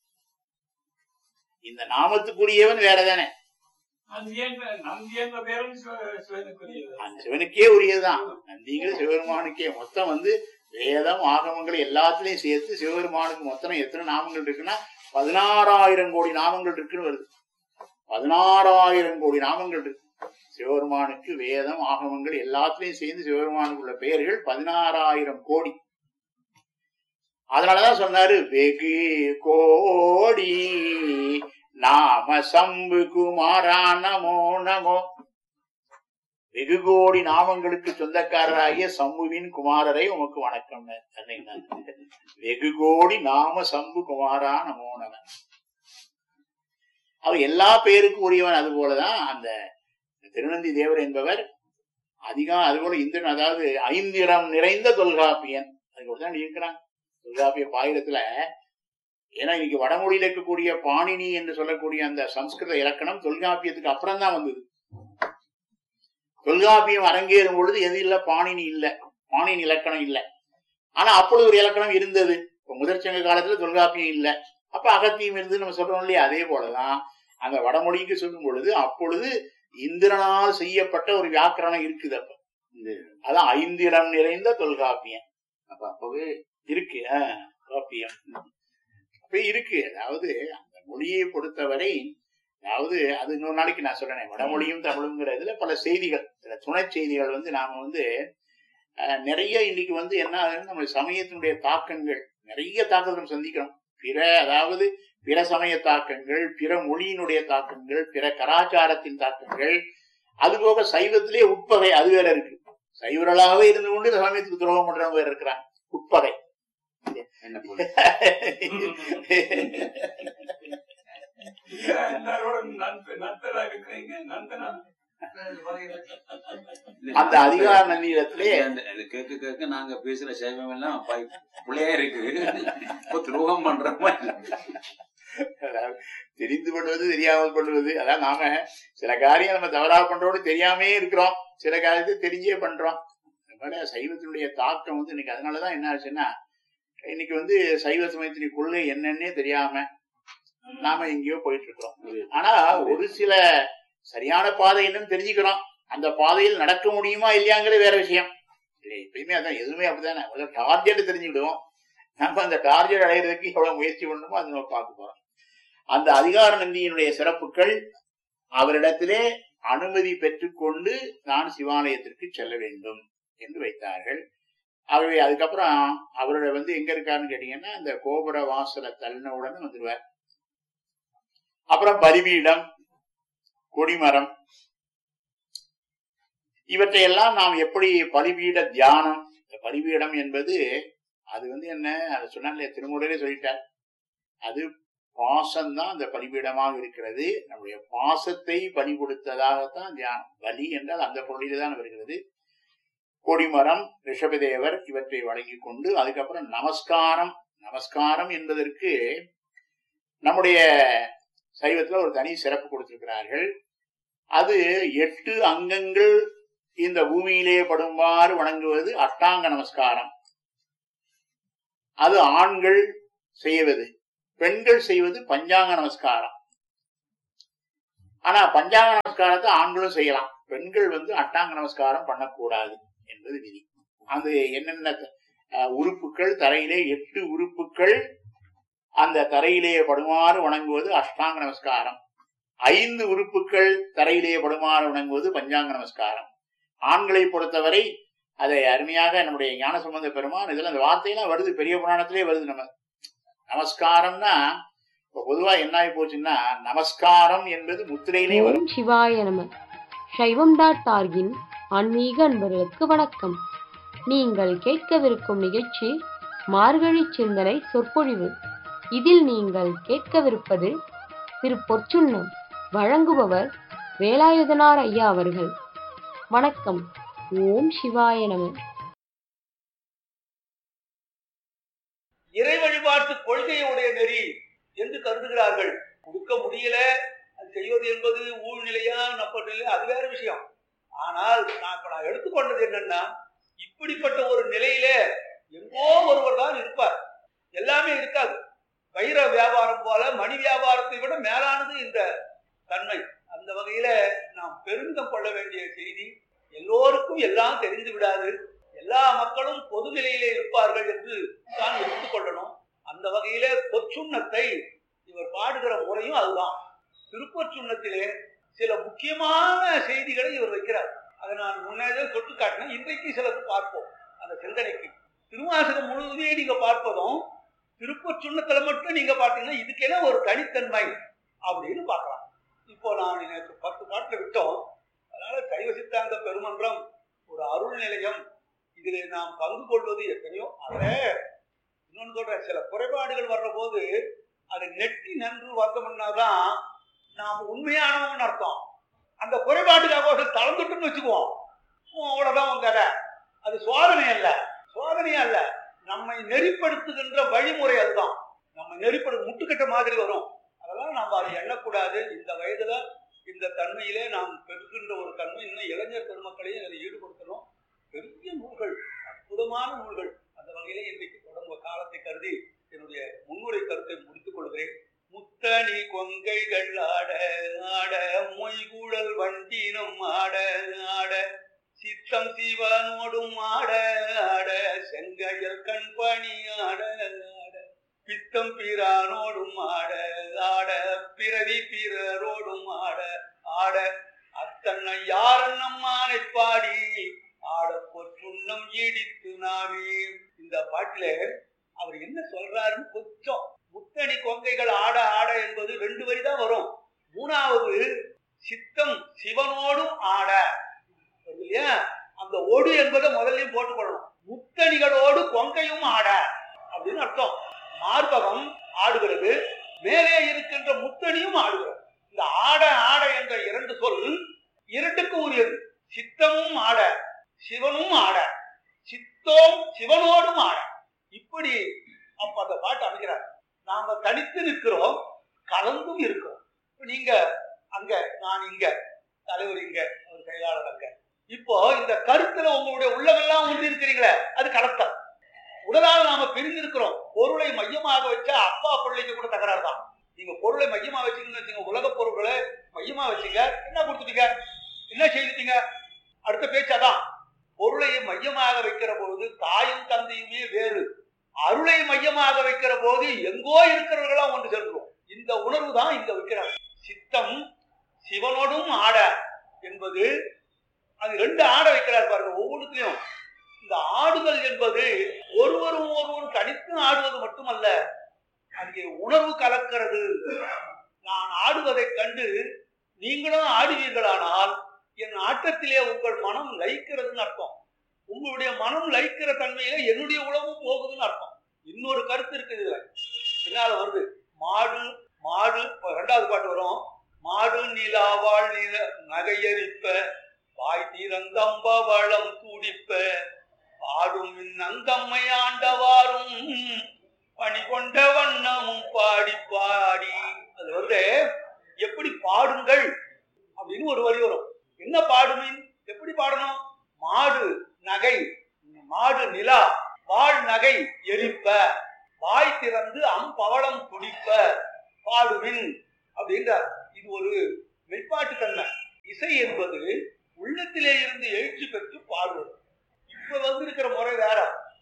இந்த நாமத்துக்குரியவன் வேறதானே நந்தி என்ற நந்தி என்ற பேரும் சிவ- சிவனுக்குரியது அந்த சிவனுக்கே உரியதுதான் நந்திகள் சிவபெருமானுக்கே மொத்தம் வந்து வேதம் ஆகமங்கள் எல்லாத்துலயும் சேர்த்து சிவபெருமானுக்கு மொத்தம் எத்தனை நாமங்கள் இருக்குன்னா பதினாறாயிரம் கோடி நாமங்கள் இருக்குன்னு வருது பதினாறாயிரம் கோடி நாமங்கள் இருக்கு சிவபெருமானுக்கு வேதம் ஆகமங்கள் எல்லாத்துலயும் சேர்ந்து சிவபெருமானுக்கு உள்ள பெயர்கள் பதினாறாயிரம் கோடி அதனாலதான் சொன்னாரு வெகு கோடி நாம சம்பு குமாரா நமோ நமோ வெகு கோடி நாமங்களுக்கு சொந்தக்காரராகிய சம்புவின் குமாரரை உமக்கு வணக்கம் வெகு கோடி நாம சம்பு குமாரா நமோ நம அவர் எல்லா பேருக்கும் உரியவன் அது போலதான் அந்த திருநந்தி தேவர் என்பவர் அதிகம் அதுபோல இந்திரன் அதாவது ஐந்திரம் நிறைந்த தொல்காப்பியன் அதுக்கு தான் இருக்கிறான் தொல்காப்பிய பாயிரத்துல ஏன்னா இன்னைக்கு வடமொழியில இருக்கக்கூடிய பாணினி என்று சொல்லக்கூடிய அந்த சம்ஸ்கிருத இலக்கணம் தொல்காப்பியத்துக்கு அப்புறம் தான் வந்தது தொல்காப்பியம் அரங்கேறும் பொழுது எது இல்ல பாணினி இல்ல பாணினி இலக்கணம் இல்ல ஆனா அப்பொழுது ஒரு இலக்கணம் இருந்தது இப்ப முதற்சங்க காலத்துல தொல்காப்பியம் இல்ல அப்ப அகத்தியம் இருந்து நம்ம சொல்றோம் இல்லையா அதே போலதான் அந்த வடமொழிக்கு சொல்லும் பொழுது அப்பொழுது இந்திரனால் செய்யப்பட்ட ஒரு வியாக்கரணம் இருக்குது அப்ப அதான் ஐந்திரம் நிறைந்த தொல்காப்பியம் அப்ப அப்பவே இருக்கு ஆஹ், காப்பியம் அப்ப இருக்கு அதாவது அந்த மொழியை பொறுத்தவரை அதாவது அது இன்னொரு நாளைக்கு நான் சொல்றேன் வடமொழியும் தமிழுங்கிறதுல பல செய்திகள் சில துணை செய்திகள் வந்து நாம வந்து அஹ், நிறைய இன்னைக்கு வந்து என்ன ஆகுதுன்னா, நம்ம சமயத்தினுடைய தாக்கங்கள் நிறைய தாக்கத்தை நம்ம சந்திக்கிறோம் பிற அதாவது பிற சமய தாக்கங்கள் பிற மொழியினுடைய தாக்கங்கள் பிற கலாச்சாரத்தின் தாக்கங்கள் அதுபோக சைவத்திலே உட்பகை அது வேற இருக்கு சைவர்களாகவே இருந்து கொண்டு இந்த சமயத்துக்கு துரோகம் பண்றவங்க வேற இருக்கிறாங்க உட்பகை என்ன போல எல்லாரோட நண்ப நண்பரா இருக்கிறீங்க நண்பனா அந்த அதிகார நந்தியிடத்திலே அந்த- அது கேட்க கேட்க நாங்க பேசுற சைவம் எல்லாம் பை- பிள்ளையா இருக்கு இப்போ துரோகம் பண்ற மாதிரி அதாவது தெரிந்து பண்ணுவது தெரியாமல் பண்ணுவது அதான் நாம சில காரியம் நம்ம தவறா பண்றோம்னு தெரியாமே இருக்கிறோம் சில காரியத்தை தெரிஞ்சே பண்றோம் இந்த மாதிரி சைவத்தினுடைய தாக்கம் வந்து இன்னைக்கு அதனாலதான் என்ன ஆச்சுன்னா இன்னைக்கு வந்து சைவ சமயத்தினுடைய கொள்கை என்னன்னே தெரியாம நாம எங்கேயோ போயிட்டு இருக்கிறோம் ஆனா ஒரு சில சரியான பாதை என்னன்னு தெரிஞ்சுக்கிறோம் அந்த பாதையில் நடக்க முடியுமா இல்லையாங்கிறது வேற விஷயம் இல்லை, எப்பயுமே அதான் எதுவுமே அப்படிதானே முதல்ல டார்கெட் தெரிஞ்சுக்கிடுவோம் நம்ம அந்த டார்கெட் அடையிறதுக்கு எவ்வளவு முயற்சி பண்ணணுமோ அதை நம்ம பார்க்க போறோம் அந்த அதிகார நந்தியினுடைய சிறப்புகள் அவரிடத்திலே அனுமதி பெற்றுக்கொண்டு நான் சிவாலயத்திற்கு செல்ல வேண்டும் என்று வைத்தார்கள் ஆகவே அதுக்கப்புறம் அவரோட வந்து எங்க இருக்காருன்னு கேட்டீங்கன்னா இந்த கோபுர வாசலை தள்ளின உடனே வந்துருவார் அப்புறம் பலிபீடம் கொடிமரம் இவற்றையெல்லாம் நாம் எப்படி பலிபீட தியானம் இந்த பலிபீடம் என்பது அது வந்து என்ன அதை சொன்னாலே திருமுறையிலே சொல்லிட்டார் அது பாசம்தான் அந்த பலிபீடமாக இருக்கிறது நம்முடைய பாசத்தை பலி கொடுத்ததாகத்தான் தியானம் பலி என்றால் அந்த பொருளிலே தான் வருகிறது கொடிமரம் ரிஷபதேவர் இவற்றை வழங்கி கொண்டு அதுக்கப்புறம் நமஸ்காரம் நமஸ்காரம் என்பதற்கு நம்முடைய சைவத்துல ஒரு தனி சிறப்பு கொடுத்திருக்கிறார்கள் அது எட்டு அங்கங்கள் இந்த பூமியிலே படுமாறு வணங்குவது அட்டாங்க நமஸ்காரம் அது ஆண்கள் செய்வது பெண்கள் செய்வது பஞ்சாங்க நமஸ்காரம் ஆனா பஞ்சாங்க நமஸ்காரத்தை ஆண்களும் செய்யலாம் பெண்கள் வந்து அட்டாங்க நமஸ்காரம் பண்ணக்கூடாது என்பது விதி அது என்னென்ன அஹ், உறுப்புகள் தரையிலே எட்டு உறுப்புகள் அந்த தரையிலே படுமாறு வணங்குவது அஷ்டாங்க நமஸ்காரம் ஐந்து உறுப்புகள் தரையிலே படுமாறு வணங்குவது பஞ்சாங்க நமஸ்காரம் ஆண்களை பொறுத்தவரை அதை அருமையாக நம்முடைய ஞானசம்பந்த பெருமான் இதுல அந்த வார்த்தையெல்லாம் வருது பெரிய புராணத்திலே வருது நம்ம நமஸ்காரம்னா இப்ப பொதுவா என்ன ஆகி போச்சுன்னா நமஸ்காரம் என்பது முத்திரையிலே வரும் ஓம் சிவாய நம சைவம் டாட் ஆர்கின் ஆன்மீக அன்பர்களுக்கு வணக்கம் நீங்கள் கேட்கவிருக்கும் நிகழ்ச்சி மார்கழி சிந்தனை சொற்பொழிவு இதில் நீங்கள் கேட்கவிருப்பது திரு பொற்சுன்னம் வழங்குபவர் வேலாயுதனார் ஐயா அவர்கள் வணக்கம் ஓம் சிவாய நம இறை வழிபாட்டு கொள்கையுடைய நெறி என்று கருதுகிறார்கள் கொடுக்க முடியல அது செய்வது என்பது ஊழ்நிலையா நப்பநிலையா அது வேற விஷயம் ஆனால் நான் இப்ப நான் எடுத்துக்கொண்டது என்னன்னா இப்படிப்பட்ட ஒரு நிலையில எங்கோ ஒருவர் தான் இருப்பார் எல்லாமே இருக்காது வைர வியாபாரம் போல மணி வியாபாரத்தை விட மேலானது இந்த தன்மை அந்த வகையில நாம் பெருமிதம் கொள்ள வேண்டிய செய்தி எல்லோருக்கும் எல்லாம் தெரிந்து விடாது எல்லா மக்களும் பொது நிலையிலே இருப்பார்கள் என்று தான் எடுத்துக்கொள்ளணும் அந்த வகையில பொற்சுண்ணத்தை இவர் பாடுகிற முறையும் அதுதான் திருப்பொற்சுண்ணத்திலே சில முக்கியமான செய்திகளை இவர் வைக்கிறார் அதை நான் முன்னே தொட்டு காட்டினேன் இன்றைக்கு சிலது பார்ப்போம் அந்த சிந்தனைக்கு திருவாசகம் முழுவதுமே நீங்க பார்ப்பதும் திருப்பொற்சுண்ணத்துல மட்டும் நீங்க பார்த்தீங்கன்னா இதுக்கென ஒரு தனித்தன்மை அப்படின்னு பார்க்கலாம் இப்போ நான் நேற்று பத்து பாட்டில் விட்டோம் அதனால சைவ சித்தாந்த பெருமன்றம் ஒரு அருள் நிலையம் இதில் நாம் பங்கு கொள்வது எத்தனையோ அதில் இன்னொன்று சொல்றேன் சில குறைபாடுகள் வர்ற போது அதை நெட்டி நன்று வந்தோம்னாதான் நாம் உண்மையானவன் அர்த்தம் அந்த குறைபாட்டுக்காக ஒரு தளர்ந்துட்டுன்னு வச்சுக்குவோம் ஓ, அவ்வளவுதான் உங்க கதை அது சோதனை அல்ல சோதனை அல்ல நம்மை நெறிப்படுத்துகின்ற வழிமுறை அதுதான் நம்ம நெறிப்படு முட்டுக்கட்ட மாதிரி வரும் அதெல்லாம் நம்ம அதை எண்ணக்கூடாது இந்த வயதுல இந்த தன்மையிலே நாம் பெறுகின்ற ஒரு தன்மை இன்னும் இளைஞர் பெருமக்களையும் அதில் ஈடுபடுத்தணும் பெரிய நூல்கள் அற்புதமான நூல்கள் அந்த வகையிலே இன்றைக்கு தொடங்க காலத்தை கருதி என்னுடைய முன்னுரை கருத்தை முடித்துக் கொள்கிறேன் முத்தணி கொங்கைகள் ஆட ஆட மொய்குழல் வண்டினம் ஆட ஆட சித்தம் சிவனோடும் ஆட ஆட செங்கையல் கண்பணி ஆட ஆட பித்தம் பிரானோடும் ஆட ஆட பிறவி பிறரோடும் ஆட ஆட அத்தன்னை யாரன்னம்மானை பாடி ஆட பொற்றுண்ணம் ஈடித்து நாமே இந்த பாட்டுல அவர் என்ன சொல்றாருன்னு கொஞ்சம் முத்தணி கொங்கைகள் ஆட ஆட என்பது ரெண்டு வரி தான் வரும் மூணாவது சித்தம் சிவனோடும் ஆட வருது இல்லையா அந்த ஒடு என்பதை முதல்லயும் போட்டுக்கொள்ளணும் முத்தணிகளோடு கொங்கையும் ஆட அப்படின்னு அர்த்தம் மார்பகம் ஆடுகிறது மேலே இருக்கின்ற முத்தணியும் ஆடுகிறது இந்த ஆட ஆட என்ற இரண்டு சொல் இரண்டுக்கு உரியது சித்தமும் ஆட சிவனும் ஆட சித்தோம் சிவனோடும் ஆட இப்படி அப்ப அந்த பாட்டு அமைக்கிறார் நாம தனித்து நிற்கிறோம் கலந்தும் இருக்கிறோம் இப்ப நீங்க அங்க நான் இங்க தலைவர் இங்க ஒரு செயலாளர் அங்க இப்போ இந்த கருத்துல உங்களுடைய உள்ளமெல்லாம் ஒன்று இருக்கிறீங்களே அது கலத்தல் உடலால் நாம பிரிந்திருக்கிறோம் பொருளை மையமாக வச்சா அப்பா பிள்ளைக்கு கூட தகராறு தான் நீங்க பொருளை மையமா வச்சீங்கன்னு வச்சுங்க உலக பொருள்களை மையமா வச்சீங்க என்ன கொடுத்துட்டீங்க என்ன செய்துட்டீங்க அடுத்த பேச்சாதான் பொருளை மையமாக வைக்கிற பொழுது தாயும் தந்தையுமே வேறு அருளை மையமாக வைக்கிற போது எங்கோ இருக்கிறவர்களா ஒன்று சேர்ந்துரும் இந்த உணர்வு தான் இங்க வைக்கிறார் சித்தம் சிவனோடும் ஆட என்பது அது ரெண்டு ஆட வைக்கிறார் பாருங்க ஒவ்வொன்றுத்திலையும் இந்த ஆடுதல் என்பது ஒருவரும் ஒருவரும் தனித்து ஆடுவது மட்டுமல்ல அங்கே உணர்வு கலக்கிறது நான் ஆடுவதைக் கண்டு நீங்களும் ஆடுவீர்களானால் என் ஆட்டத்திலே உங்கள் மனம் லயிக்கிறதுன்னு அர்த்தம் உங்களுடைய மனம் லயிக்கிற தன்மையில என்னுடைய உணவும் போகுதுன்னு அர்த்தம் இன்னொரு கருத்து இருக்குது இதுல பின்னால வருது மாடு மாடு இப்ப ரெண்டாவது பாட்டு வரும் மாடு நிலாவாள் நில நகையரிப்ப வாய் திறந்தம்ப வளம் துடிப்ப பாடும் நந்தம்மை ஆண்டவாரும் பணி கொண்ட வண்ணமும் பாடி பாடி அது வந்து எப்படி பாடுங்கள் அப்படின்னு ஒரு வரி வரும் என்ன பாடுமின் எப்படி பாடணும் மாடு நகை மாடு நிலா வாழ் நகை எரிப்ப வாய் திறந்து அம்பவளம் துடிப்ப பாடுவின் அப்படின்றார் இது ஒரு மெய்ப்பாட்டு தன்மை இசை என்பது உள்ளத்திலே இருந்து எழுச்சி பெற்று பாடுவது இப்ப வந்திருக்கிற முறை வேற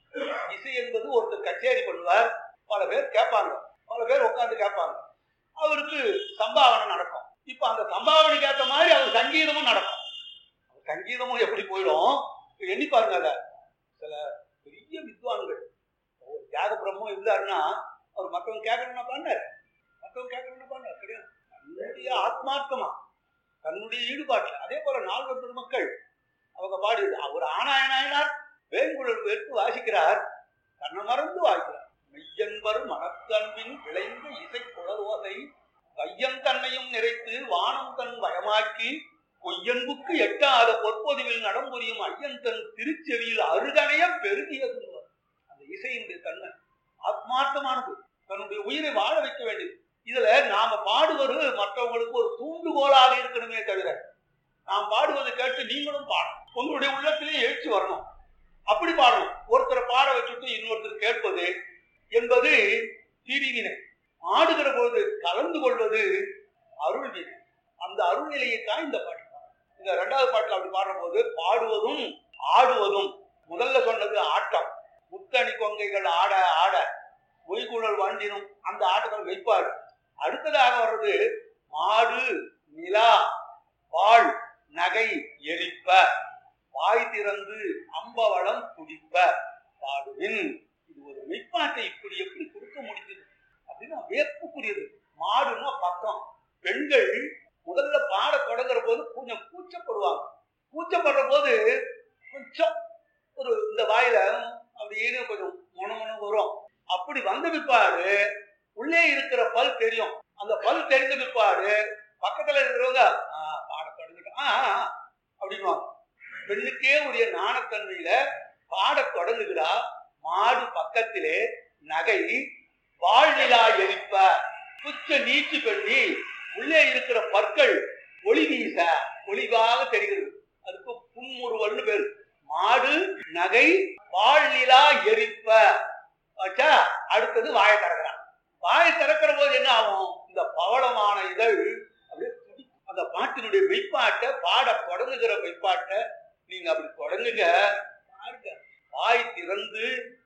இசை என்பது ஒருத்தர் கச்சேரி பண்ணுவார் பல பேர் கேட்பாங்க பல பேர் உட்கார்ந்து கேட்பாங்க அவருக்கு சம்பாவனை நடக்கும் இப்ப அந்த சம்பாவனைக்கு ஏத்த மாதிரி அவர் சங்கீதமும் நடக்கும் சங்கீதமும் எப்படி போயிடும் இப்ப எண்ணி பாருங்க அத சில பெரிய வித்வான்கள் ஒரு தியாக பிரம்மம் இருந்தாருன்னா அவர் மற்றவங்க கேட்கணும்னா பண்ணாரு மற்றவங்க கேட்கணும்னா பண்ணாரு கிடையாது தன்னுடைய ஆத்மார்த்தமா தன்னுடைய ஈடுபாட்டுல அதே போல நால்வர் பெருமக்கள் அவங்க பாடியது அவர் ஆனாயனாயினார் வேங்குழல் எடுத்து வாசிக்கிறார் தன்னை மறந்து வாசிக்கிறார் மெய்யன்பர் மனத்தன்பின் விளைந்த இசை குழலோசை கையன் தன்னையும் நிறைத்து வானம் தன் வயமாக்கி பொய்யன்புக்கு எட்டாத பொற்பொதிவில் நடம்புரியும் ஐயன் தன் திருச்செவியில் அருகணைய பெருகியது அந்த இசையினுடைய தன்மை ஆத்மார்த்தமானது தன்னுடைய உயிரை வாழ வைக்க வேண்டியது இதுல நாம பாடுவது மற்றவங்களுக்கு ஒரு தூண்டுகோலாக இருக்கணுமே தவிர நாம் பாடுவதை கேட்டு நீங்களும் பாடணும் உங்களுடைய உள்ளத்திலே எழுச்சி வரணும் அப்படி பாடணும் ஒருத்தரை பாட வச்சுட்டு இன்னொருத்தர் கேட்பது என்பது தீரிவினை ஆடுகிற பொழுது கலந்து கொள்வது அருள் வினை அந்த அருள் நிலையைத்தான் இந்த பாட்டு இந்த ரெண்டாவது பாட்டுல அப்படி பாடுற போது பாடுவதும் ஆடுவதும் முதல்ல சொன்னது ஆட்டம் முத்தணி கொங்கைகள் ஆட ஆட மொய்குழல் வாண்டினும் அந்த ஆட்டத்தில் வைப்பாடு அடுத்ததாக வர்றது மாடு நிலா வாழ் நகை எரிப்ப வாய் திறந்து அம்பவளம் துடிப்ப பாடுவின் இது ஒரு மெய்ப்பாட்டை இப்படி எப்படி கொடுக்க முடிஞ்சது அப்படின்னு வியப்புக்குரியது மாடுன்னா பக்கம் பெண்கள் முதல்ல பாட தொடங்குற போது கொஞ்சம் கூச்சப்படுவாங்க கூச்சப்படுற போது கொஞ்சம் ஒரு இந்த வாயில அப்படின்னு கொஞ்சம் முணமுணு வரும் அப்படி வந்த பிற்பாடு உள்ளே இருக்கிற பல் தெரியும் அந்த பல் தெரிந்த பிற்பாடு பக்கத்துல இருக்கிறவங்க "ஆ, பாட தொடங்கிட்டோம் ஆ, ஆ, ஆ," அப்படின்னுவாங்க பெண்ணுக்கே உரிய நாணத்தன்மையில பாடத் தொடங்குகிறா மாடு பக்கத்திலே நகை வாழ்நிலா எரிப்ப புச்ச நீச்சு பண்ணி உள்ளே இருக்கிற பற்கள் ஒளி வீச ஒளிவாக தெரிகிறது அதுக்கு புன்முறுவல்னு பேரு மாடு நகை வாழ்நிலா எரிப்ப வச்சா அடுத்தது வாயை திறக்கிறான் வாயை திறக்கிற போது என்ன ஆகும் இந்த பவளமான இதழ் அப்படியே துடிக்கும். அந்த பாட்டினுடைய மெய்ப்பாட்டை பாட தொடங்குகிற மெய்ப்பாட்டை நீங்க அப்படி தொடங்குங்க பாருங்க வாய் திறந்து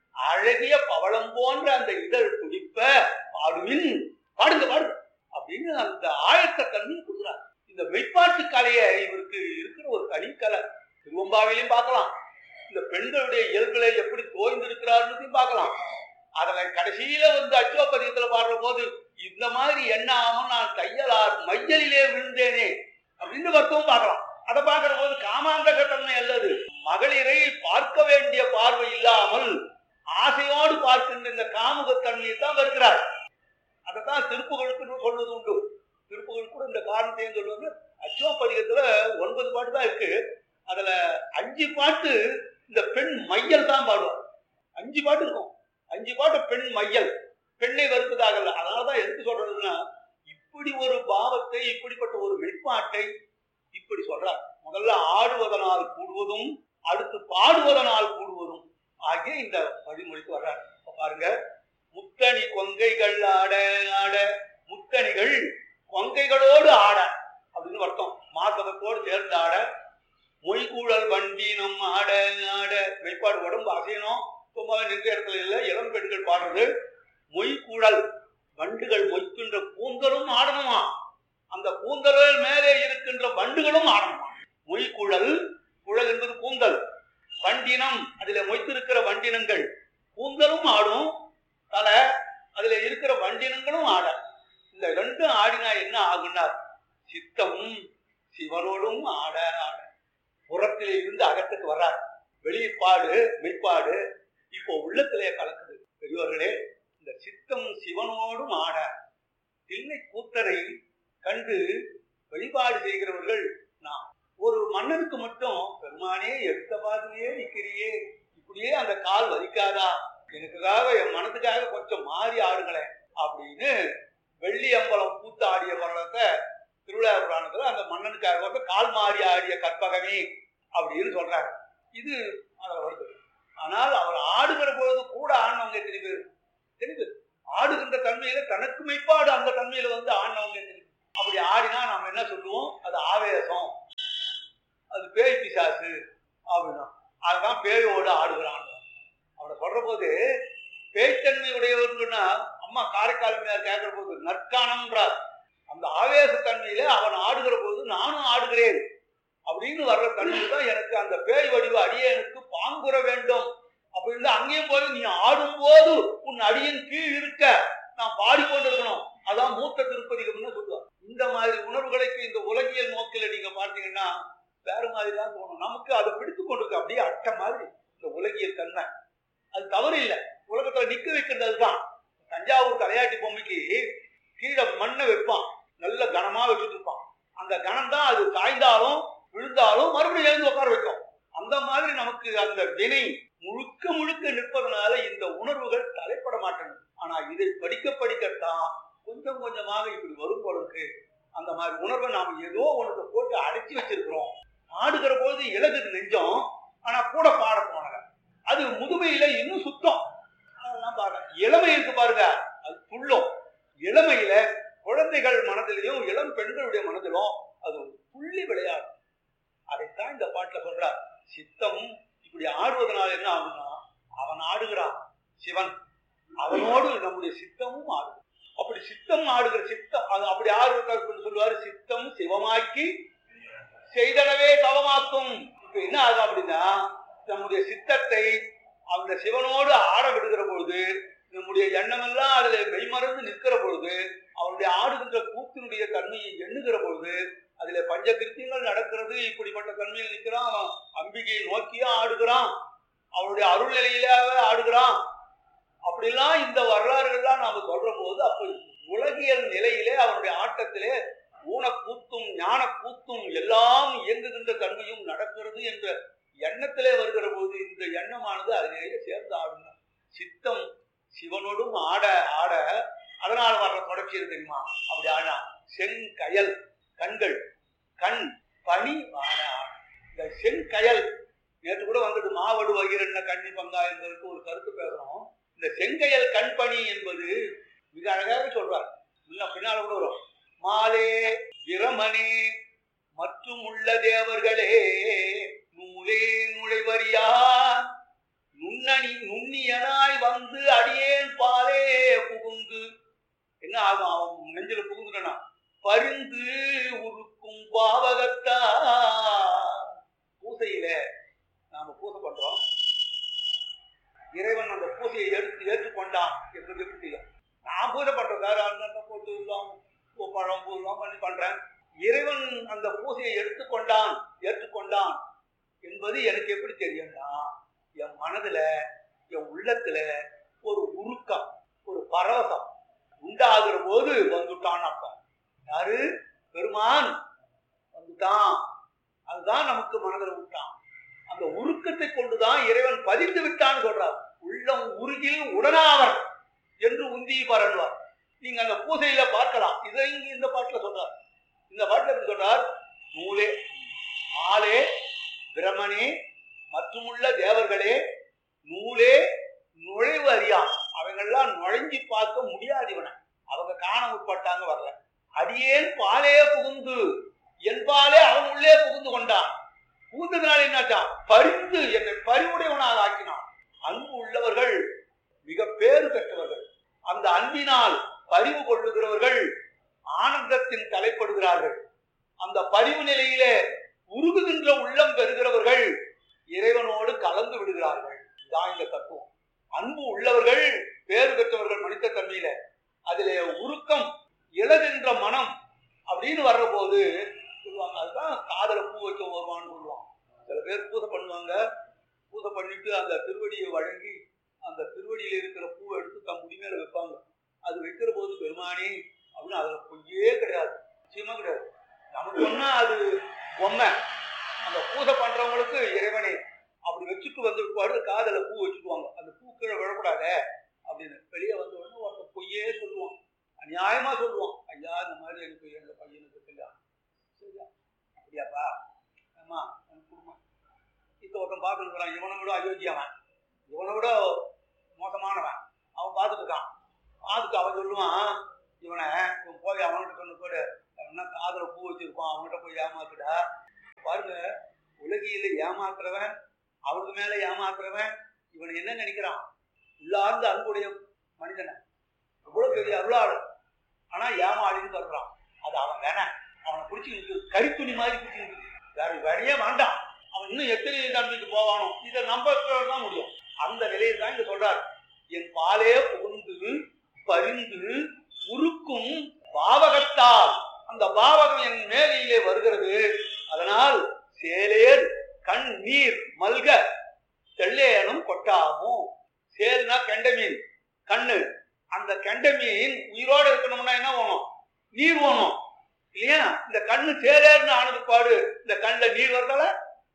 அழகிய பவளம் போன்ற அந்த இதழ் துடிப்ப பாடுவின் பாடுங்க பாடுங்க அப்படின்னு அந்த ஆயத்த தன்மை கொடுக்குறார் இந்த மெய்ப்பாட்டு கலையை இவருக்கு இருக்கிற ஒரு தனிக்கலை திருவம்பாவிலையும் பார்க்கலாம் இந்த பெண்களுடைய இயல்புகளை எப்படி தோய்ந்திருக்கிறார்னு பார்க்கலாம் அதுல கடைசியில வந்து அச்சோப்பதியத்துல பாடுற போது இந்த மாதிரி என்ன ஆகும் நான் தையலார் மையலிலே விழுந்தேனே அப்படின்னு வருத்தமும் பார்க்கலாம் அதை பார்க்கிற போது காமாந்தக தன்மை அல்லது மகளிரை பார்க்க வேண்டிய பார்வை இல்லாமல் ஆசையோடு பார்க்கின்ற இந்த காமுகத்தன்மையை தான் வருகிறார் அதைத்தான் திருப்புகளுக்கு சொல்வது உண்டு திருப்புகள் கூட இந்த காரணத்தையும் சொல்லுவாங்க அச்சோப்பதிகத்துல ஒன்பது பாட்டு தான் இருக்கு அதுல அஞ்சு பாட்டு இந்த பெண் மையல் தான் பாடுவார் அஞ்சு பாட்டு இருக்கும் அஞ்சு பாட்டு பெண் மையல் பெண்ணை வருத்ததாக இல்லை அதனாலதான் எதுக்கு சொல்றதுன்னா இப்படி ஒரு பாவத்தை இப்படிப்பட்ட ஒரு வெளிப்பாட்டை இப்படி சொல்றார் முதல்ல ஆடுவதனால் கூடுவதும் அடுத்து பாடுவதனால் கூடுவதும் ஆகிய இந்த வழிமொழிக்கு வர்றார் இப்ப பாருங்க முத்தணி கொங்கைகள் ஆட ஆட முத்தணிகள் கொங்கைகளோடு ஆட அப்படின்னு அர்த்தம் மார்க்கத்தோடு சேர்ந்து ஆட மொய்கூழல் வண்டினம் ஆட ஆட மெய்ப்பாடு உடம்பு அசையணும் சும்மா நின்ற இடத்துல இல்லை இளம் பெண்கள் பாடுறது மொய்கூழல் வண்டுகள் மொய்க்கின்ற கூந்தலும் ஆடணுமா அந்த கூந்தலில் மேலே இருக்கின்ற வண்டுகளும் ஆடணுமா மொய்குழல் குழல் என்பது கூந்தல் வண்டினம் அதில மொய்த்திருக்கிற வண்டினங்கள் கூந்தலும் ஆடும் தலை அதுல இருக்கிற வண்டினங்களும் ஆட இந்த ரெண்டும் ஆடினா என்ன ஆகுனார் சித்தமும் சிவனோடும் ஆட ஆட புறத்திலே இருந்து அகத்துக்கு வர்றார் வெளிப்பாடு மெய்ப்பாடு இப்போ உள்ளத்திலே கலக்குது பெரியவர்களே இந்த சித்தம் சிவனோடும் ஆட தில்லை கூத்தரை கண்டு வழிபாடு செய்கிறவர்கள் நாம் ஒரு மன்னனுக்கு மட்டும் பெருமானே எடுத்த பாதிலே நிக்கிறியே இப்படியே அந்த கால் வலிக்காதா எனக்குக்காக என் மனதுக்காக கொஞ்சம் மாறி ஆடுங்களேன் அப்படின்னு வெள்ளி அம்பலம் கூத்து ஆடிய பரவத்தை திருவிழா புராணத்துல அந்த மன்னனுக்காக வந்து கால் மாறி ஆடிய கற்பகமே அப்படின்னு சொல்றாங்க இது அதுல வருது ஆனால் அவர் ஆடுகிற பொழுது கூட ஆடினவங்க எத்தனை பேர் எத்தனை பேர் ஆடுகின்ற தன்மையில தனக்கு மெய்ப்பாடு அந்த தன்மையில வந்து ஆடினவங்க எத்தனை பேர்? அப்படி ஆடினா நாம என்ன சொல்லுவோம் அது ஆவேசம் அது பேய் பிசாசு அப்படின்னா அதுதான் பேயோடு ஆடுகிறான் அவனை சொல்ற போது பேய்த்தன்மை உடையவர்கள்னா அம்மா காரைக்கால் மேயர் கேட்கிற போது நற்கானம்ன்றார் அந்த ஆவேசத்தன்மையில அவன் ஆடுகிற போது நானும் ஆடுகிறேன் அப்படின்னு வர்ற தன்மை தான் எனக்கு அந்த பேய் வடிவ அடியனுக்கு பாங்குற வேண்டும் அப்படின்னு அங்கேயும் போய் நீ ஆடும்போது உன் அடியின் கீழ் இருக்க நான் பாடிக்கொண்டிருக்கணும் அதான் மூத்த திருப்பதிகம்னு சொல்லுவார் இந்த மாதிரி உணர்வுகளுக்கு இந்த உலகியல் நோக்கில நீங்க பார்த்தீங்கன்னா வேற மாதிரி தான் தோணும் நமக்கு அதை பிடித்து கொண்டிருக்கு அப்படியே அட்ட மாதிரி இந்த உலகியல் தன்மை அது தவறு இல்லை உலகத்துல நிக்க வைக்கிறது தான் தஞ்சாவூர் தலையாட்டி பொம்மைக்கு கீழே மண்ணை வைப்பான் நல்ல கனமா வச்சுட்டு இருப்பான் அந்த கனம் தான் அது சாய்ந்தாலும் விழுந்தாலும் மறுபடியும் எழுந்து உட்கார வைக்கும் அந்த மாதிரி நமக்கு அந்த வினை முழுக்க முழுக்க நிற்பதனால இந்த உணர்வுகள் தலைப்பட மாட்டேங்குது ஆனா இதை படிக்க படிக்கத்தான் கொஞ்சம் கொஞ்சமாக இப்படி வரும் போல இருக்கு அந்த மாதிரி உணர்வை நாம ஏதோ ஒன்று போட்டு அடைச்சி வச்சிருக்கிறோம் ஆடுகிற பொழுது இலகுது நெஞ்சம் ஆனா கூட பாட போனாங்க அது முதுமையில இன்னும் சுத்தம் அதெல்லாம் பாருங்க இளமை இருக்கு பாருங்க அது துள்ளும் இளமையில குழந்தைகள் மனதிலையும் இளம் பெண்களுடைய மனதிலும் அது ஒரு புள்ளி விளையாடும் அதைத்தான் இந்த பாட்டுல சொல்றார் சித்தம் இப்படி ஆடுவதனால என்ன ஆகும்னா அவன் ஆடுகிறான் சிவன் அவனோடு நம்முடைய சித்தமும் ஆடும் அப்படி சித்தம் ஆடுகிற சித்தம் அது அப்படி ஆடுறது சொல்லுவாரு சித்தம் சிவமாக்கி செய்தனவே தவமாக்கும் இப்ப என்ன ஆகும் அப்படின்னா நம்முடைய சித்தத்தை அந்த சிவனோடு ஆட விடுகிற பொழுது நம்முடைய எண்ணமெல்லாம் அதுல மெய்மறந்து நிற்கிற பொழுது அவனுடைய ஆடுகின்ற கூத்தினுடைய தன்மையை எண்ணுகிற பொழுது அதுல பஞ்ச கிருத்தியங்கள் நடக்கிறது இப்படிப்பட்ட தன்மையில் நிற்கிறான் அவன் அம்பிகையை நோக்கியே ஆடுகிறான் அவனுடைய அருள் நிலையிலாவே ஆடுகிறான் அப்படிலாம் இந்த வரலாறுகள்லாம் நாம சொல்ற போது அப்ப உலகியல் நிலையிலே அவனுடைய ஆட்டத்திலே ஊனக்கூத்தும் ஞான கூத்தும் எல்லாம் இயங்குகின்ற தன்மையும் நடக்கிறது என்ற எண்ணத்திலே வருகிற போது இந்த எண்ணமானது அதிலேயே சேர்ந்து ஆடுங்க சித்தம் சிவனோடும் ஆட ஆட அதனால வர்ற தொடர்ச்சி இருக்கு தெரியுமா அப்படி ஆடா செங்கயல் கண்கள் கண் பனி ஆட ஆட இந்த செங்கயல் நேற்று கூட வந்தது மாவடு வகிரண்ண கண்ணி பங்கா என்பதற்கு ஒரு கருத்து பேசுறோம் இந்த செங்கயல் கண்பணி என்பது மிக அழகாக சொல்றார் முன்ன பின்னால கூட வரும் மாலே பிரமனே மற்றும் உள்ள தேவர்களே நூலே நுழைவரியா நுண்ணணி நுண்ணியனாய் வந்து அடியேன் பாலே புகுந்து என்ன ஆகும் அவன் நெஞ்சில புகுந்துட்டனா பரிந்து உருக்கும் பாவகத்தா பூசையில நாம பூசை பண்றோம் இறைவன் அந்த பூசையை எடுத்து ஏற்றுக்கொண்டான் என்பது எப்படி தெரியும் நான் பூஜை பண்றேன் சார் அந்த போட்டு எல்லாம் பூ, பழம் பூ எல்லாம் பண்ணி பண்றேன் இறைவன் அந்த பூசையை எடுத்துக்கொண்டான் ஏற்றுக்கொண்டான் என்பது எனக்கு எப்படி தெரியும்னா என் மனதுல என் உள்ளத்துல ஒரு உருக்கம் ஒரு பரவசம் உண்டாகிற போது வந்துட்டான் அர்த்தம் யாரு பெருமான் வந்துட்டான் அதுதான் நமக்கு மனதில் விட்டான் அந்த உருக்கத்தை கொண்டுதான் இறைவன் பதிந்து விட்டான்னு சொல்றார் உள்ளம் உருகில் உடனாவர் என்று உந்தி பரண்டுவார் நீங்க அந்த பூசையில பார்க்கலாம் இதை இங்க இந்த பாட்டுல சொல்றார் இந்த பாட்டுல எப்படி சொல்றார் நூலே மாலே பிரமனே மற்றுமுள்ள தேவர்களே நூலே நுழைவு அறியா அவங்கெல்லாம் நுழைஞ்சி பார்க்க முடியாது இவனை அவங்க காண முற்பட்டாங்க வரல அடியேன் பாலே புகுந்து என்பாலே அவன் உள்ளே புகுந்து கொண்டான் புகுந்ததுனால என்னாச்சான் பரிந்து என்னை பரிவுடையவனாக ஆக்கினான் அன்பு உள்ளவர்கள் மிக பேறு பெற்றவர்கள் அந்த அன்பினால் பரிவு கொள்ளுகிறவர்கள் ஆனந்தத்தின் தலைப்படுகிறார்கள் அந்த பரிவு நிலையிலே உருகுகின்ற உள்ளம் பெறுகிறவர்கள் இறைவனோடு கலந்து விடுகிறார்கள் இதான் இந்த தத்துவம் அன்பு உள்ளவர்கள் பேறு பெற்றவர்கள் மனித தன்மையில அதிலே உருக்கம் இழகின்ற மனம் அப்படின்னு வர்ற போது சொல்லுவாங்க அதுதான் காதல பூ வைக்க வருவான்னு சொல்லுவாங்க சில பேர் பூஜை பண்ணுவாங்க பூஜை பண்ணிட்டு அந்த திருவடியை வழங்கி அந்த திருவடியில இருக்கிற பூவை எடுத்து தம் முடி மேல வைப்பாங்க அது வைக்கிற போது பெருமானி அப்படின்னு அதுல பொய்யே கிடையாது நிச்சயமா கிடையாது நமக்கு ஒன்னா அது பொம்மை அந்த பூஜை பண்றவங்களுக்கு இறைவனே அப்படி வச்சுட்டு வந்து பாடு காதல பூ வச்சுக்குவாங்க அந்த பூ கீழே விழக்கூடாதே அப்படின்னு வெளியே வந்த உடனே ஒருத்தன் பொய்யே சொல்லுவான் அநியாயமா சொல்லுவான் ஐயா இந்த மாதிரி எனக்கு எங்க பையனுக்கு கல்யாணம் சரியா அப்படியாப்பா ஆமா எனக்கு குடும்பம் இப்போ ஒருத்தன் பார்த்துருக்குறான் இவனை விட அயோக்கியவன் இவனை விட மோசமானவன் அவன் பார்த்துட்டு இருக்கான் பார்த்துட்டு அவன் சொல்லுவான் இவனை இவன் போய் அவன்கிட்ட சொன்ன போடு அப்படின்னா காதுல பூ வச்சிருப்பான் அவன்கிட்ட போய் ஏமாத்துடா பாருங்க உலகியில ஏமாத்துறவன் அவருக்கு மேல ஏமாத்துறவன் இவன் என்ன நினைக்கிறான் உள்ளார்ந்த அன்புடைய மனிதனை எவ்வளவு பெரிய அருளாளர் ஆனா ஏமாளின்னு சொல்றான் அது அவன் வேணாம் அவனை பிடிச்சி நிற்கு கரித்துணி மாதிரி பிடிச்சி நிற்கு வேற வேலையே வேண்டாம் அவன் இன்னும் எத்தனை தன்மைக்கு போவானோ இதை நம்ப தான் முடியும் அந்த நிலையில் தான் இங்க சொல்றாரு என் பாலே புகுந்து பரிந்து உருக்கும் பாவகத்தால் அந்த பாவகம் என் மேலையிலே வருகிறது அதனால் சேலேர் கண் நீர் மல்க தெள்ளேனும் கொட்டாமும் சேல்னா கெண்ட மீன் கண்ணு அந்த கெண்ட மீன் உயிரோட இருக்கணும்னா என்ன வேணும் நீர் வேணும் இல்லையா இந்த கண்ணு சேலேர்னு ஆனது பாடு இந்த கண்ணுல நீர் வருதல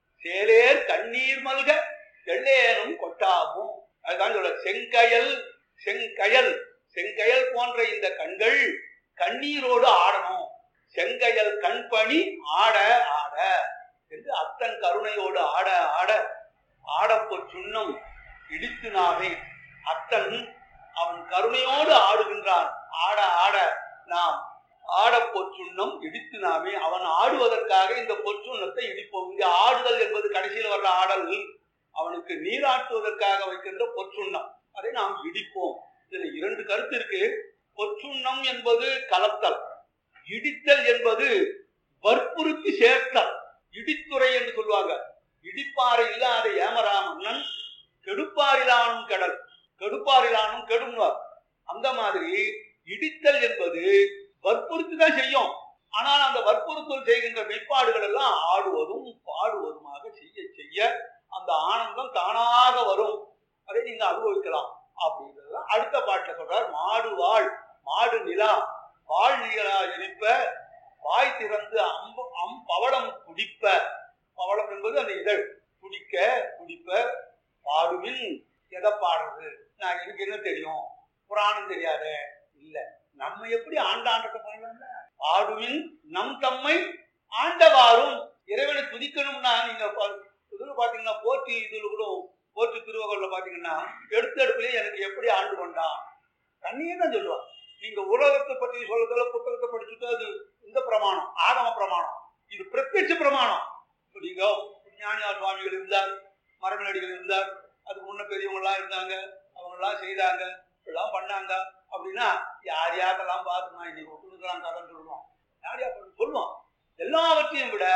சேலேர் கண்ணீர் மல்க தெள்ளேனும் கொட்டாமும் அதுதான் சொல்ல செங்கயல் செங்கயல் செங்கயல் போன்ற இந்த கண்கள் கண்ணீரோடு ஆடணும் செங்கயல் கண்பணி ஆட ஆட என்று அத்தன் கருணையோடு ஆட ஆட ஆடப்போ சுண்ணம் இடித்து நாமே அத்தன் அவன் கருணையோடு ஆடுகின்றான் ஆட ஆட நாம் ஆட பொற்றுண்ணம் இடித்து நாமே அவன் ஆடுவதற்காக இந்த பொற்றுண்ணத்தை இடிப்போம் இங்க ஆடுதல் என்பது கடைசியில் வர்ற ஆடல் அவனுக்கு நீராட்டுவதற்காக வைக்கின்ற பொற்றுண்ணம் அதை நாம் இடிப்போம் இதுல இரண்டு கருத்து இருக்கு பொற்றுண்ணம் என்பது கலத்தல் இடித்தல் என்பது வற்புறுத்தி சேர்த்தல் இடித்துறை என்று சொல்லுவாங்க இடிப்பாறை இல்லாத ஏமரா மன்னன் கெடுப்பாரிலானும் கடல் கெடுப்பாரிலானும் கெடும்வார் அந்த மாதிரி இடித்தல் என்பது வற்புறுத்தி தான் செய்யும் ஆனால் அந்த வற்புறுத்தல் செய்கின்ற மெய்ப்பாடுகள் எல்லாம் ஆடுவதும் பாடுவதுமாக செய்ய செய்ய அந்த ஆனந்தம் தானாக வரும் அதை நீங்க அனுபவிக்கலாம் அப்படிங்கிறது அடுத்த பாட்டுல சொல்றார் மாடு வாழ் மாடு நிலா வாழ் நிலா எரிப்ப வாய் திறந்து அம்பு அம் பவளம் குடிப்ப பவளம் என்பது அந்த இதழ் குடிக்க குடிப்ப பாடுவின் எதை பாடுறது நான் எனக்கு என்ன தெரியும் புராணம் தெரியாத இல்ல நம்ம எப்படி ஆண்டாண்டத்தை பண்ணலாம்ல பாடுவின் நம் தம்மை ஆண்டவாறும் இறைவனை துதிக்கணும்னா நீங்க பா- இதுல பாத்தீங்கன்னா போற்றி இதுல கூட போற்றி திருவகல்ல பாத்தீங்கன்னா எடுத்த எடுப்புலயே எனக்கு எப்படி ஆண்டு கொண்டான் தண்ணியே தான் சொல்லுவான் நீங்க உலகத்தை பற்றி சொல்றதுல புத்தகத்தை படிச்சுட்டு அது இந்த பிரமாணம் ஆகம பிரமாணம் இது பிரத்யட்ச பிரமாணம் இப்ப நீங்க ஞானியார் சுவாமிகள் இருந்தார் மரமலடிகள் இருந்தார் அதுக்கு முன்ன பெரியவங்க எல்லாம் இருந்தாங்க அவங்க எல்லாம் செய்தாங்க எல்லாம் பண்ணாங்க அப்படின்னா யார் யாரெல்லாம் பார்த்து நான் இன்னைக்கு ஒட்டுக்கலாம் கதைன்னு சொல்லுவோம் யார் யார் பண்ணு- சொல்லுவோம் எல்லாவற்றையும் விட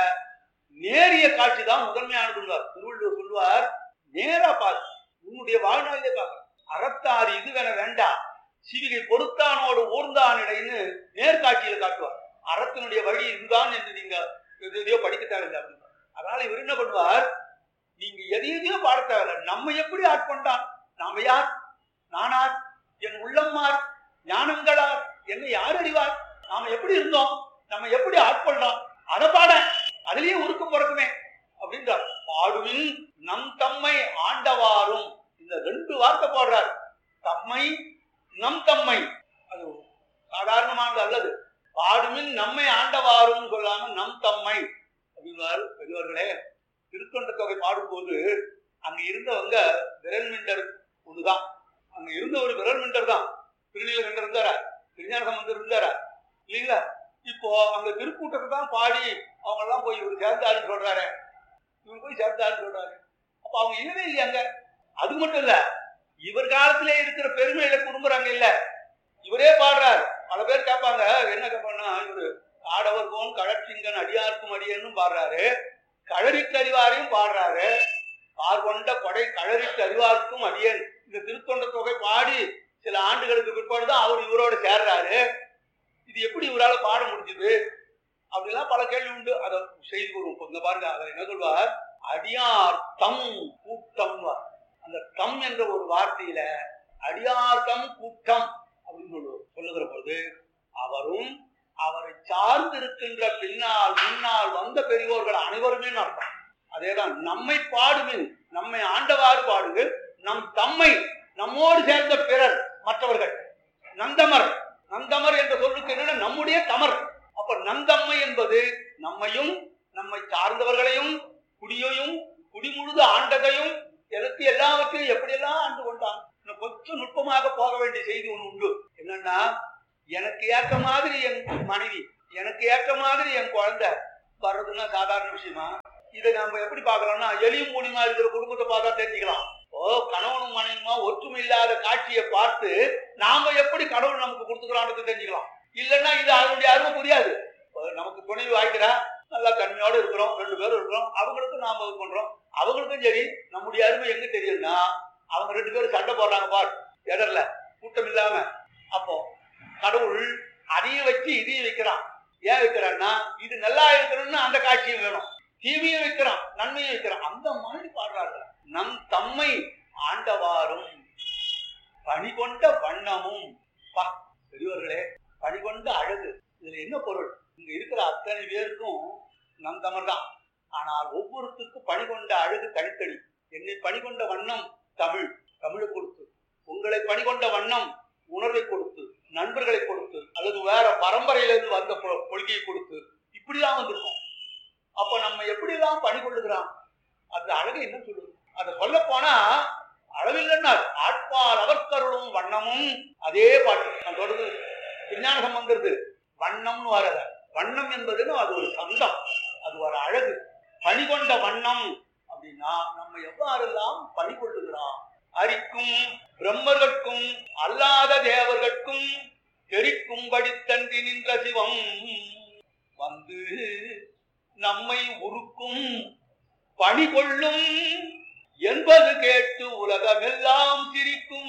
நேரிய காட்சி தான் முதன்மையானதுங்கார் திருவள்ளுவர் சொல்லுவார் நேரா பாரு உன்னுடைய வாழ்நாளிலே பார்க்க அறத்தார் இதுவென வேண்டாம் சிவிகை பொறுத்தானோடு ஊர்ந்தான் இடைன்னு நேர்காட்சியில காட்டுவார் அறத்தினுடைய வழி இதுதான் என்று நீங்க எது எதையோ படிக்க தேவையில்லை அப்படின்னு அதனால இவர் என்ன பண்ணுவார் நீங்க எதை எதையோ பாட தேவையில்லை நம்ம எப்படி ஆட்கொண்டான் நாம யார் நானார் என் உள்ளம்மார் ஞானங்களார் என்னை யார் அறிவார் நாம எப்படி இருந்தோம் நம்ம எப்படி ஆட்கொண்டோம் அதை பாட அதுலயே உருக்கு பிறக்குமே அப்படின்றார் பாடுவின் நம் தம்மை ஆண்டவாறும் இந்த ரெண்டு வார்த்தை போடுறார் தம்மை நம் தம்மை அது சாதாரணமானது அல்லது பாடுமின் நம்மை ஆண்டவாறும் சொல்லாம நம் தம்மை அப்படின்னார் பெரியவர்களே திருத்தொண்ட தொகை பாடும்போது அங்க இருந்தவங்க விரல் மிண்டர் ஒண்ணுதான் அங்க இருந்த ஒரு விரல் மிண்டர் தான் திருநீலகண்டர் இருந்தாரா திருஞான சம்பந்தர் இருந்தாரா இல்லைங்களா இப்போ அங்க திருக்கூட்டத்தை தான் பாடி அவங்க எல்லாம் போய் இவர் சேர்ந்தாருன்னு சொல்றாரு இவர் போய் சேர்ந்தாருன்னு சொல்றாரு அப்ப அவங்க இல்லவே இல்லையா அங்க அது மட்டும் இல்ல இவர் காலத்திலே இருக்கிற பெருமையில குடும்பறாங்க இல்ல இவரே பாடுறார் பல பேர் கேட்பாங்க என்ன கேட்பாங்கன்னா இவரு ஆடவர் போன் கழற்சிங்கன் அடியார்க்கும் அடியன்னு பாடுறாரு கழறிட்டு அறிவாரையும் பாடுறாரு பார் கொண்ட கொடை கழறிட்டு அறிவார்க்கும் அடியன் இந்த திருத்தொண்ட தொகை பாடி சில ஆண்டுகளுக்கு பிற்பாடு தான் அவர் இவரோட சேர்றாரு இது எப்படி இவரால பாட முடிஞ்சது அப்படிலாம் பல கேள்வி உண்டு அதை செய்து வருவோம் இப்ப இங்க பாருங்க அதை என்ன சொல்வார் அடியார் தம் கூட்டம் அந்த தம் என்ற ஒரு வார்த்தையில அடியார் தம் கூட்டம் அப்படின்னு சொல்லுவோம் சொல்லுகிற பொழுது அவரும் அவரை சார்ந்து இருக்கின்ற பின்னால் முன்னால் வந்த பெரியோர்கள் அனைவருமே அர்த்தம் அதேதான் நம்மை பாடுமின் நம்மை ஆண்டவாறு பாடுங்கள் நம் தம்மை நம்மோடு சேர்ந்த பிறர் மற்றவர்கள் நந்தமர் நந்தமர் என்ற சொல்லுக்கு என்னன்னா நம்முடைய தமர் அப்ப நந்தம்மை என்பது நம்மையும் நம்மை சார்ந்தவர்களையும் குடியையும் குடிமுழுது ஆண்டதையும் எனக்கு எல்லாவற்றையும் எப்படியெல்லாம் ஆண்டு கொண்டான் இன்னும் கொஞ்சம் நுட்பமாக போக வேண்டிய செய்தி ஒண்ணு உண்டு என்னன்னா எனக்கு ஏற்ற மாதிரி என் மனைவி எனக்கு ஏற்ற மாதிரி என் குழந்தை வர்றதுன்னா சாதாரண விஷயமா இதை நம்ம எப்படி பார்க்கலாம்னா எளியும் மூலியமா இருக்கிற குடும்பத்தை பார்த்தா தெரிஞ்சுக்கலாம் ஓ கணவனும் மனைவியுமா ஒற்றுமை இல்லாத காட்சியை பார்த்து நாம எப்படி கடவுள் நமக்கு கொடுத்துக்கிறான்றது தெரிஞ்சுக்கலாம் இல்லைன்னா இது அதனுடைய அருமை புரியாது இப்ப நமக்கு துணைவி வாய்க்கிறா நல்லா தன்மையோட இருக்கிறோம் ரெண்டு பேரும் இருக்கிறோம் அவங்களுக்கும் நாம இது பண்றோம் அவங்களுக்கும் சரி நம்முடைய அருமை எங்க தெரியும்னா அவங்க ரெண்டு பேரும் சண்டை போடுறாங்க பார் எதர்ல கூட்டம் இல்லாம அப்போ கடவுள் அதையும் வச்சு இதையும் வைக்கிறான் ஏன் வைக்கிறான்னா இது நல்லா இருக்கணும்னு அந்த காட்சியும் வேணும் தீமையும் வைக்கிறான் நன்மையும் வைக்கிறான் அந்த மாதிரி பாடுறாங்க நம் தம்மை ஆண்டவாரும் பணி கொண்ட வண்ணமும் பா பெரியவர்களே பணி கொண்ட அழகு இதுல என்ன பொருள் இங்க இருக்கிற அத்தனை பேருக்கும் நம் தமிழ் தான் ஆனால் ஒவ்வொருத்தருக்கும் பணி கொண்ட அழகு தனித்தனி என்னை பணி கொண்ட வண்ணம் தமிழ் தமிழை கொடுத்து உங்களை பணி கொண்ட வண்ணம் உணர்வை கொடுத்து நண்பர்களை கொடுத்து அல்லது வேற பரம்பரையிலிருந்து வந்த கொ- கொள்கையை கொடுத்து இப்படிதான் வந்திருக்கோம் அப்ப நம்ம எப்படிலாம் பணி கொள்ளுகிறோம் அந்த அழகு என்ன சொல்லுது அதை சொல்ல போனா அளவில்லைன்னார் ஆட்பால் அவர்க்கருளும் வண்ணமும் அதே பாட்டு நான் தொடர்ந்து விஞ்ஞான சம்பந்தது வண்ணம்னு வரத வண்ணம் என்பதுன்னு அது ஒரு சந்தம் அது ஒரு அழகு பணி கொண்ட வண்ணம் அப்படின்னா நம்ம எவ்வாறெல்லாம் பணி கொள்ளுகிறோம் அரிக்கும் பிரம்மர்கட்கும் அல்லாத தேவர்கட்கும் தெரிக்கும்படி தன்றி நின்ற சிவம் வந்து நம்மை உருக்கும் பணி கொள்ளும் என்பது கேட்டு உலகமெல்லாம் சிரிக்கும்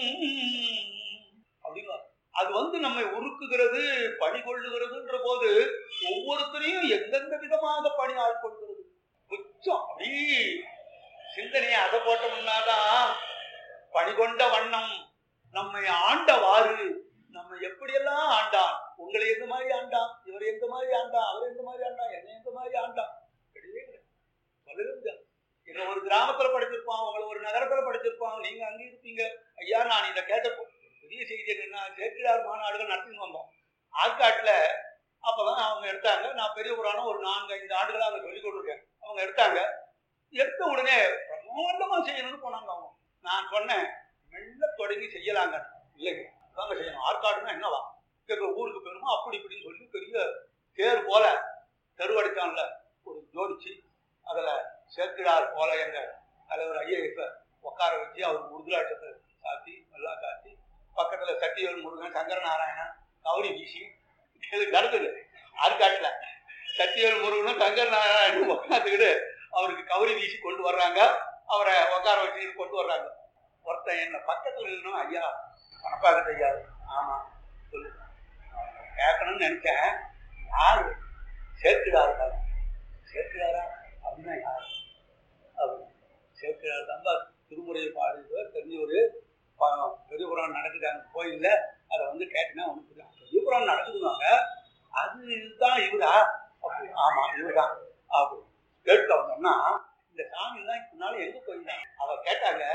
அப்படின்னா அது வந்து நம்மை உருக்குகிறது பணி கொள்ளுகிறதுன்ற போது ஒவ்வொருத்தரையும் எந்தெந்த விதமாக பணி ஆட்கொள்கிறது உச்சம் அப்படி சிந்தனையை அதை போட்டோம்னாதான் பணி கொண்ட வண்ணம் நம்மை ஆண்டவாறு நம்ம எப்படியெல்லாம் ஆண்டான் உங்களை எந்த மாதிரி ஆண்டான் இவர் எந்த மாதிரி ஆண்டான் அவர் எந்த மாதிரி ஆண்டான் என்னை எந்த மாதிரி ஆண்டான் கிடையவே கிடையாது. சொல்லவே முடியாது. என்ன ஒரு கிராமத்துல படிச்சிருப்பான் உங்களை ஒரு நகரத்துல படிச்சிருப்பான் நீங்க அங்க இருப்பீங்க ஐயா நான் இதை கேட்டப்போ பெரிய செய்தி என்னன்னா சேக்கிழார் மாநாடுகள் நடத்தின்னு வந்தோம் ஆற்காட்டுல அப்பதான் அவங்க எடுத்தாங்க நான் பெரிய புராணம் ஒரு நான்கு ஐந்து ஆண்டுகளா அதை சொல்லிக் கொடுத்துருக்கேன் அவங்க எடுத்தாங்க எடுத்த உடனே பிரம்மாண்டமா செய்யணும்னு போனாங்க அவங்க நான் சொன்னேன் மெல்ல தொடங்கி செய்யலாங்க இல்லைங்க அதாங்க செய்யணும் ஆற்காடுன்னா என்னவா கேட்குற ஊருக்கு போயணுமா அப்படி இப்படின்னு சொல்லி பெரிய தேர் போல தெருவடிச்சான்ல ஒரு ஜோடிச்சு அதுல சேர்க்கிறார் போல எங்க தலைவர் ஐஏஎஸ் உட்கார வச்சு அவர் முருகராட்சத்தை சாத்தி எல்லாம் சாத்தி பக்கத்துல சட்டியல் முருகன் சங்கர நாராயணன் கௌரி வீசி இது நடந்தது ஆற்காட்டுல சத்தியல் முருகனும் சங்கர நாராயணனும் உட்காந்துக்கிட்டு அவருக்கு கௌரி வீசி கொண்டு வர்றாங்க அவரை உட்கார வச்சு கொண்டு வர்றாங்க ஒருத்தன் என்ன பக்கத்துல நின்னும் ஐயா பணப்பாக்கத்து ஐயா ஆமா சொல்லு அவனை கேட்கணும்னு நினைச்சேன் யாரு சேர்க்கிறார்கள் சேர்க்கிறாரா அப்படின்னா யாரு அப்படின்னு சேர்க்கிறார் தான் திருமுறையை பாடுறவர் தெரிஞ்சவர் ப- பெரிய புராணம் நடக்குது அந்த கோயில்ல அதை வந்து கேட்டீங்கன்னா ஒன்று புரியும் பெரிய புராணம் நடக்குதுவாங்க அது இதுதான் இவரா அப்படி ஆமா இவர்தான் அப்படி கேட்க வந்தோம்னா இந்த சாமி தான் இதனால எங்க போயிருந்தாங்க அவ கேட்டாங்க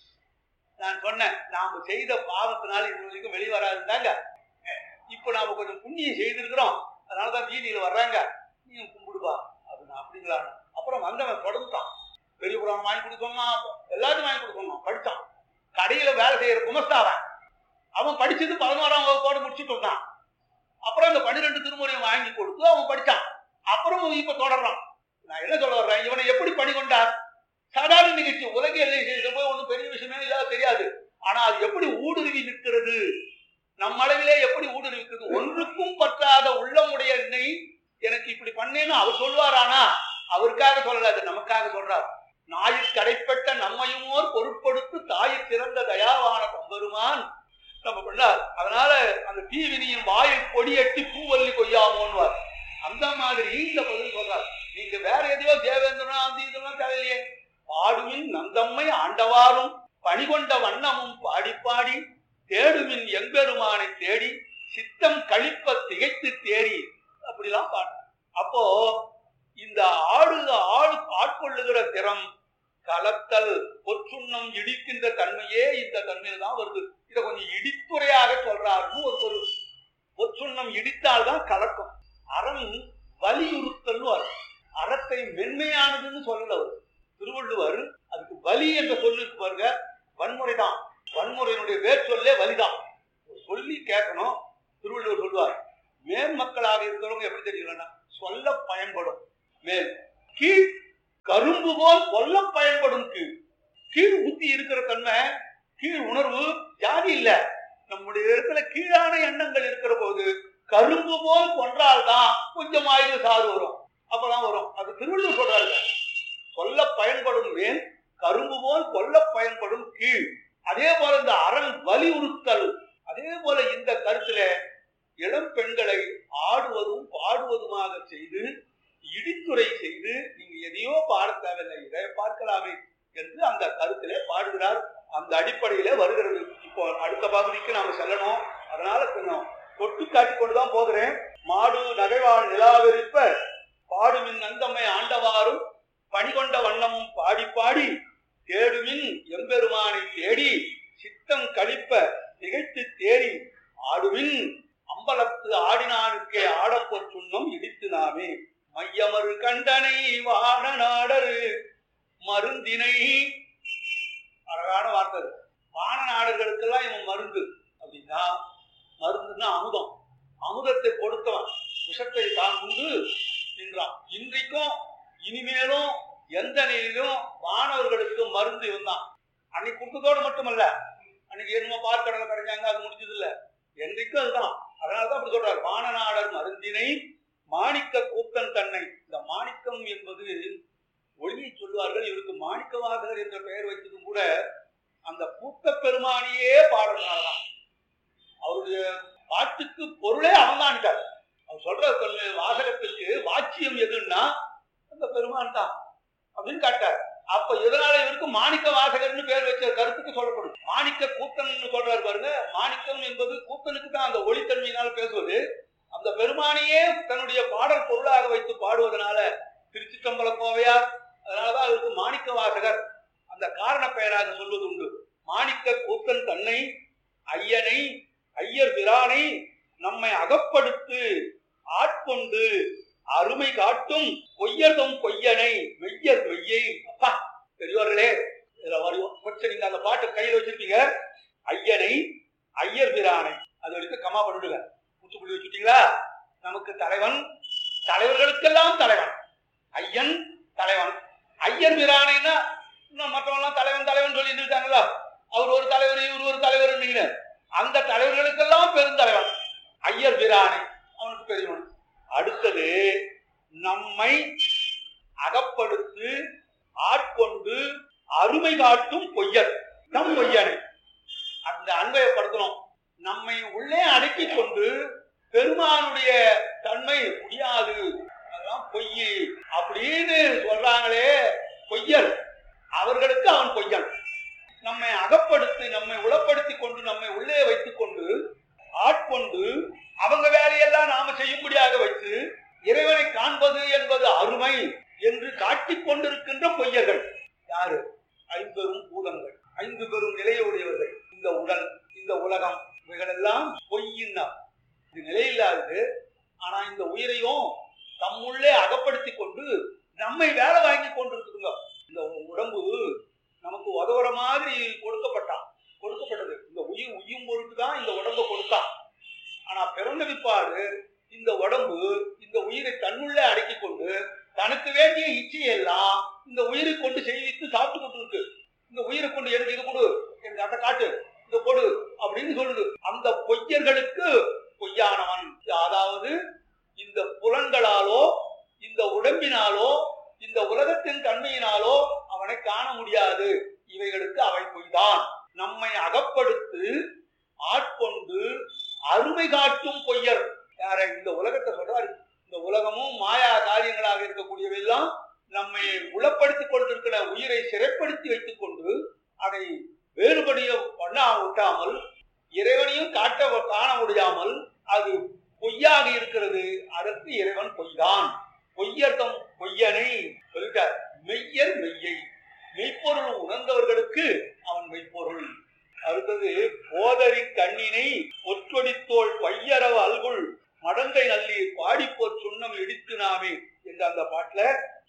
நான் சொன்னேன் நாம செய்த பாவத்தினால இது வரைக்கும் வெளியே வராதுந்தாங்க இப்போ நாம கொஞ்சம் புண்ணியம் செய்திருக்கிறோம் அதனாலதான் வீதியில வர்றாங்க நீயும் கும்பிடுவா அப்படின்னு அப்படிங்களா அப்புறம் வந்தவன் தொடர்ந்துட்டான் பெரிய புராணம் வாங்கி கொடுக்கணும் எல்லாத்தையும் வாங்கி கொடுக்கணும் படிச்சான் கடையில வேலை செய்யற குமஸ்தாவன் அவன் படிச்சது பதினோராம் வகுப்போட முடிச்சுட்டு இருந்தான் அப்புறம் அந்த பன்னிரெண்டு திருமுறையும் வாங்கி கொடுத்து அவன் படிச்சான் அப்புறம் இப்ப தொடர்றான் நான் என்ன சொல்ல வர்றேன் இவனை எப்படி பணி கொண்டார் சாதாரண நிகழ்ச்சி உலக எல்லை போய் ஒன்றும் பெரிய விஷயமே இல்லாத தெரியாது ஆனா அது எப்படி ஊடுருவி நிற்கிறது நம் அளவிலே எப்படி ஊடுருவி நிற்கிறது ஒன்றுக்கும் பற்றாத உள்ளமுடைய என்னை எனக்கு இப்படி பண்ணேன்னு அவர் சொல்வாரானா அவருக்காக சொல்லல அது நமக்காக சொல்றார் நாயிற் கடைப்பட்ட நம்மையும் ஓர் பொருட்படுத்து தாயிற் சிறந்த தயாவான தம்பெருமான் நம்ம பண்ணார் அதனால அந்த தீவினியின் வாயில் கொடியட்டி பூவல்லி கொய்யாமோன்வார் அந்த மாதிரி இந்த பதில் சொல்றார் நீங்க வேற எதையோ தேவேந்திரனா அந்த இதெல்லாம் தேவையில்லையே பாடுமின் நந்தம்மை ஆண்டவாரும் பணிகொண்ட வண்ணமும் பாடி பாடி தேடுமின் எம்பெருமானை தேடி சித்தம் கழிப்ப திகைத்து தேடி அப்படிலாம் பாடுறார் அப்போ இந்த ஆளுக ஆளு ஆட்கொள்ளுகிற திறம் கலத்தல் பொற்றுண்ணம் இடிக்கின்ற தன்மையே இந்த தன்மையில தான் வருது இதை கொஞ்சம் இடித்துறையாக சொல்றாருன்னு ஒரு பொருள் பொற்றுண்ணம் இடித்தால்தான் கலக்கும் அறம் வலியுறுத்தல் வரும் அறத்தை மென்மையானதுன்னு சொல்லல அவர் திருவள்ளுவர் அதுக்கு வலி என்ற சொல்லுக்கு பாருங்க வன்முறை தான் வன்முறையினுடைய வேர் சொல்லே வலிதான் ஒரு சொல்லி கேட்கணும் திருவள்ளுவர் சொல்லுவார் மேல் மக்களாக இருக்கிறவங்க எப்படி தெரியுங்களா சொல்ல பயன்படும் மேல் கீழ் கரும்பு போல் கொல்ல பயன்படும் கீழ் கீழ் புத்தி இருக்கிற தன்மை கீழ் உணர்வு ஜாதி இல்ல நம்முடைய இடத்துல கீழான எண்ணங்கள் இருக்கிற போது கரும்பு போல் கொன்றால்தான் கொஞ்சம் ஆயுத சாறு வரும் அப்பதான் வரும் அது திருவள்ளுவர் சொல்றாரு சொல்ல பயன்படும் மேல் கரும்பு போல் கொல்ல பயன்படும் கீழ் அதே போல இந்த அரண் வலியுறுத்தல் அதே போல இந்த கருத்துல இளம் பெண்களை ஆடுவதும் பாடுவதுமாக செய்து இடித்துரை செய்து நீங்க எதையோ பாட தேவையில்லை இதை பார்க்கலாமே என்று அந்த கருத்திலே பாடுகிறார் அந்த அடிப்படையில வருகிறது இப்போ அடுத்த பகுதிக்கு நாம செல்லணும் அதனால கொஞ்சம் தொட்டு காட்டி கொண்டுதான் போகிறேன் மாடு நகைவாள் நிலாவெறிப்ப பாடுமின் நந்தம்மை ஆண்டவாறும் பணிகொண்ட வண்ணமும் பாடி பாடி தேடுமின் எம்பெருமானை தேடி சித்தம் கழிப்ப திகைத்து தேறி ஆடுவின் அம்பலத்து ஆடினானுக்கே ஆடப்போர் சுண்ணம் இடித்து நாமே மையமரு கண்டனை வாட நாடரு மருந்தினை அழகான வார்த்தை இது. வான நாடர்களுக்கெல்லாம் இவன் மருந்து அப்படின்னா மருந்துன்னா அமுதம் அமுதத்தை கொடுத்தவன் விஷத்தை தான் உண்டு நின்றான் இன்றைக்கும் இனிமேலும் எந்த நிலையிலும் மாணவர்களுக்கு மருந்து இவன் தான் அன்னைக்கு கொடுத்ததோடு மட்டுமல்ல அன்னைக்கு என்னமோ பார்க்கடலை கிடைச்சாங்க அது முடிஞ்சது இல்ல என்றைக்கும் அதுதான் அதனாலதான் அப்படி சொல்றாரு வானநாடர் மருந்தினை மாணிக்க கூத்தன் தன்னை இந்த மாணிக்கம் என்பது ஒளியை சொல்வார்கள் இவருக்கு மாணிக்கவாசகர் என்ற பெயர் வைத்ததும் கூட அந்த பூத்த பெருமானியே பாடுறதுனாலதான் அவருடைய பாட்டுக்கு பொருளே அவன்தான்ட்டார் அவர் சொல்ற தன்மை வாசகத்துக்கு வாச்சியம் எதுன்னா அந்த பெருமான் தான் அப்படின்னு காட்டார் அப்ப இதனால இவருக்கு மாணிக்க வாசகர்னு பேர் வச்ச கருத்துக்கு சொல்லப்படும் மாணிக்க கூத்தன் சொல்றாரு பாருங்க மாணிக்கம் என்பது கூத்தனுக்கு தான் அந்த ஒளித்தன்மையினால பேசுவது அந்த பெருமானையே தன்னுடைய பாடல் பொருளாக வைத்து பாடுவதனால திருச்சிற்றம்பல கோவையார் அதனாலதான் அவருக்கு மாணிக்க வாசகர் அந்த காரண பெயராக சொல்வது உண்டு மாணிக்க கூத்தன் தன்னை ஐயனை ஐயர் பிரானை நம்மை அகப்படுத்து ஆட்கொண்டு அருமை காட்டும் பொய்யர்தம் பொய்யனை மெய்யர் மெய்யை அப்பா பெரியவர்களே இதுல வருவோம் கொஞ்சம் நீங்க அந்த பாட்டு கையில வச்சிருக்கீங்க ஐயனை ஐயர் பிரானை அது வரைக்கும் கமா பண்ணிடுங்க முத்துப்புள்ளி வச்சுட்டீங்களா நமக்கு தலைவன் தலைவர்களுக்கெல்லாம் தலைவன் ஐயன் தலைவன் ஐயர் பிரானைன்னா இன்னும் மற்றவங்களாம் தலைவன் தலைவன் சொல்லி இருக்காங்களா அவர் ஒரு தலைவர் இவர் ஒரு தலைவர் நீங்க அந்த தலைவர்களுக்கெல்லாம் பெருந்தலைவன் ஐயர் பிரானை அவனுக்கு பெரியவன் அடுத்தது நம்மை அகப்படுத்து ஆட்கொண்டு அருமை காட்டும் பொய்யர் நம் பொய்யனை அந்த அன்பயப்படுத்தணும் நம்மை உள்ளே அடக்கி கொண்டு பெருமானுடைய தன்மை முடியாது அதெல்லாம் பொய் அப்படின்னு சொல்றாங்களே பொய்யர் அவர்களுக்கு அவன் பொய்யன் நம்மை அகப்படுத்தி நம்மை உளப்படுத்தி கொண்டு நம்மை உள்ளே வைத்துக் கொண்டு ஆட்கொண்டு அவங்க வேலையெல்லாம் நாம செய்யும்படியாக வைத்து இறைவனை காண்பது என்பது அருமை என்று காட்டிக் கொண்டிருக்கின்ற பொய்யர்கள் யாரு ஐம்பெரும் பூதங்கள் ஐந்து பெரும் நிலையுடையவர்கள் இந்த உடல் இந்த உலகம் இவைகளெல்லாம் பொய்யின்னா இது நிலையில்லாதது ஆனா இந்த உயிரையும் தம்முள்ளே அகப்படுத்தி கொண்டு நம்மை வேலை வாங்கி கொண்டிருக்குதுங்க இந்த உடம்பு நமக்கு உதவுற மாதிரி கொடுக்கப்பட்டான் கொடுக்கப்பட்டது இந்த உயிர் உயும் பொருட்டு தான் இந்த உடம்பை கொடுத்தான் ஆனா பிறந்த விப்பாடு இந்த உடம்பு இந்த உயிரை தன்னுள்ளே அடக்கி கொண்டு தனக்கு வேண்டிய இச்சையெல்லாம் இந்த உயிரை கொண்டு செய்வித்து சாப்பிட்டு கொண்டு இருக்கு இந்த உயிரை கொண்டு எனக்கு இது கொடு எனக்கு அதை காட்டு இதை கொடு அப்படின்னு சொல்லுது அந்த பொய்யர்களுக்கு பொய்யானவன் அதாவது இந்த புலன்களாலோ இந்த உடம்பினாலோ இந்த உலகத்தின் தன்மையினாலோ அவனை காண முடியாது இவைகளுக்கு அவை பொய்தான் நம்மை அகப்படுத்து ஆட்கொண்டு அருமை காட்டும் பொய்யர் யார இந்த உலகத்தை சொல்றாரு இந்த உலகமும் மாயா காரியங்களாக இருக்கக்கூடியவையெல்லாம் நம்மை உளப்படுத்திக் கொண்டிருக்கிற உயிரை சிறைப்படுத்தி வைத்துக் கொண்டு அதை வேறுபடிய பண்ண விட்டாமல் இறைவனையும் காட்ட காண முடியாமல் அது பொய்யாக இருக்கிறது அதற்கு இறைவன் பொய்தான் பொய்யர்தம் பொய்யனை சொல்லிட்டார் மெய்யர் மெய்யை மெய்ப்பொருள் உணர்ந்தவர்களுக்கு அவன் மெய்ப்பொருள் அடுத்தது போதரி கண்ணினை ஒற்றொடித்தோள் பையரவ அல்குள் மடந்தை நல்லீர் பாடிப்போர் சுண்ணம் இடித்து நாமே என்ற அந்த பாட்டுல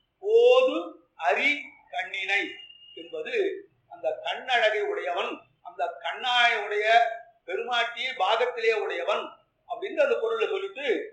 போது அரி கண்ணினை என்பது அந்த கண்ணழகை உடையவன் அந்த கண்ணாய உடைய பெருமாட்டியை பாகத்திலே உடையவன் அப்படின்னு அந்த பொருளை சொல்லிட்டு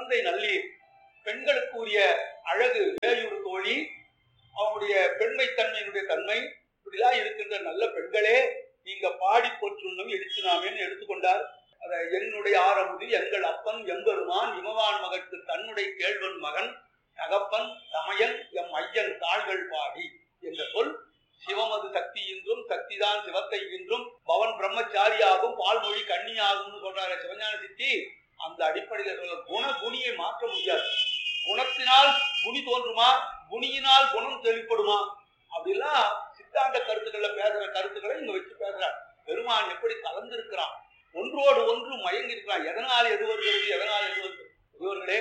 குழந்தை நல்லீர் பெண்களுக்கு உரிய அழகு வேயூர் தோழி அவங்களுடைய பெண்மை தன்மையினுடைய தன்மை இப்படிலாம் இருக்கின்ற நல்ல பெண்களே நீங்க பாடி போற்றுண்ணும் எடுத்துனாமேன்னு எடுத்துக்கொண்டார் அத என்னுடைய ஆரம்பத்தில் எங்கள் அப்பன் எம்பெருமான் இமவான் மகற்கு தன்னுடைய கேழ்வன் மகன் தகப்பன் தமையன் எம் ஐயன் தாள்கள் பாடி என்ற சொல் சிவமது சக்தி என்றும் சக்திதான் சிவத்தை என்றும் பவன் பிரம்மச்சாரியாகும் பால்மொழி கன்னியாகும்னு சொல்றாரு சிவஞான சித்தி அந்த அடிப்படையில் சொல்ற குண குணியை மாற்ற முடியாது குணத்தினால் குணி தோன்றுமா குணியினால் குணம் தெளிப்படுமா அப்படிலாம் சித்தாந்த கருத்துக்கள்ல பேசுற கருத்துக்களை இங்க வச்சு பேசுறார் பெருமான் எப்படி கலந்திருக்கிறான் ஒன்றோடு ஒன்று மயங்கி இருக்கிறான் எதனால் எது வருகிறது எதனால் எது வருகிறது இவர்களே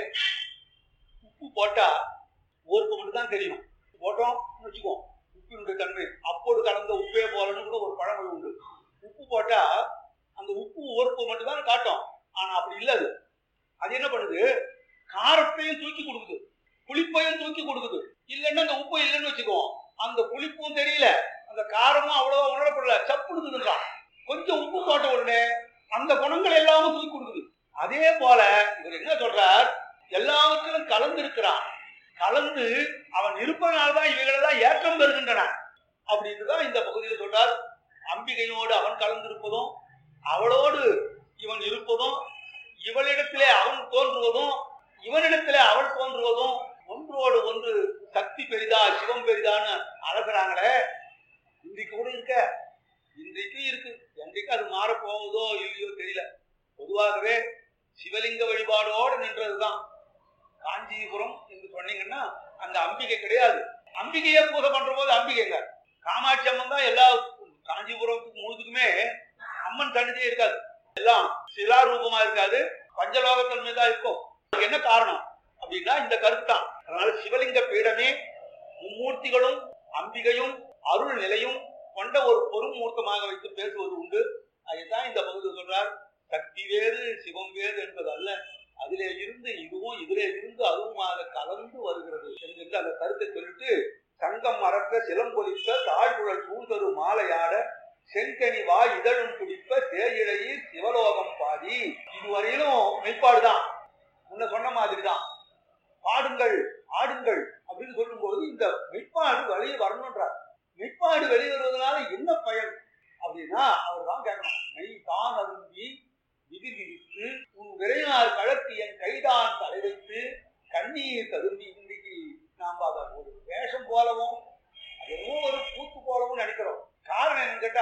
உப்பு போட்டா ஊருக்கு மட்டும் தான் தெரியும் போட்டோம் வச்சுக்குவோம் உப்பினுடைய தன்மை அப்போது கலந்த உப்பே போலன்னு கூட ஒரு பழமொழி உண்டு உப்பு போட்டா அந்த உப்பு ஊருக்கு மட்டும் தான் காட்டும் ஆனா அப்படி இல்ல அது அது என்ன பண்ணுது காரத்தையும் தூக்கி கொடுக்குது புளிப்பையும் தூக்கி கொடுக்குது இல்லைன்னா அந்த உப்பு இல்லைன்னு வச்சுக்குவோம் அந்த புளிப்பும் தெரியல அந்த காரமும் அவ்வளவா உணரப்படல சப்புடுதுன்றான் கொஞ்சம் உப்பு போட்ட உடனே அந்த குணங்கள் எல்லாமும் தூக்கி கொடுக்குது அதே போல இவர் என்ன சொல்றார் எல்லாவற்றிலும் கலந்து இருக்கிறான் கலந்து அவன் இருப்பதனால்தான் இவைகளெல்லாம் ஏற்றம் பெறுகின்றன அப்படின்னு தான் இந்த பகுதியில் சொல்றார் அம்பிகையோடு அவன் கலந்திருப்பதும் அவளோடு இவன் இருப்பதும் இவளிடத்திலே அவன் தோன்றுவதும் இவனிடத்திலே அவள் தோன்றுவதும் ஒன்றோடு ஒன்று சக்தி பெரிதா சிவம் பெரிதான்னு அழகுறாங்களே இன்றைக்கு கூட இருக்க இன்றைக்கும் இருக்கு என்றைக்கு அது மாறப் போகுதோ இல்லையோ தெரியல பொதுவாகவே சிவலிங்க வழிபாடோடு நின்றதுதான் காஞ்சிபுரம் என்று சொன்னீங்கன்னா அங்க அம்பிகை கிடையாது அம்பிகையை பூஜை பண்ற போது அம்பிகைங்க காமாட்சி அம்மன் தான் எல்லா காஞ்சிபுரத்துக்கு முழுதுக்குமே அம்மன் சன்னதியே இருக்காது எல்லாம் சிலாரூபமா இருக்காது பஞ்சலோகத்தன் மீதா இருக்கும் அதுக்கு என்ன காரணம் அப்படின்னா இந்த கருத்து தான் அதனால சிவலிங்க பீடமே மும்மூர்த்திகளும் அம்பிகையும் அருள் நிலையும் கொண்ட ஒரு பொறுமூர்த்தமாக வைத்து பேசுவது உண்டு அதுதான் இந்த பகுதியில் சொல்றார் சக்தி வேறு சிவம் வேறு என்பது அல்ல அதிலே இருந்து இதுவும் இதிலே இருந்து அதுவுமாக கலந்து வருகிறது என்கின்ற அந்த கருத்தை சொல்லிட்டு சங்கம் மறக்க சிலம்பொலிக்க தாழ்குழல் சூழ்தரு மாலையாட செங்கனி வா இதழும் துடிப்ப சேயிழையில் சிவலோகம் பாடி இதுவரையிலும் மெய்ப்பாடுதான் முன்ன சொன்ன மாதிரி தான் பாடுங்கள் ஆடுங்கள் அப்படின்னு சொல்லும்போது இந்த மெய்ப்பாடு வெளியே வரணுன்றார் மெய்ப்பாடு வெளியே வருவதனால என்ன பயன் அப்படின்னா அவர் தான் கேட்கணும் மெய் தான் அருந்தி விதி விதித்து உன் விரையார் கழக்கு என் கைதான் தலை வைத்து கண்ணீர் தருந்தி இன்னைக்கு நாம் அதை ஒரு வேஷம் போலவும் அது என்னமோ ஒரு கூத்து போலவும் நினைக்கிறோம் காரணம் என்னன்னு கேட்டா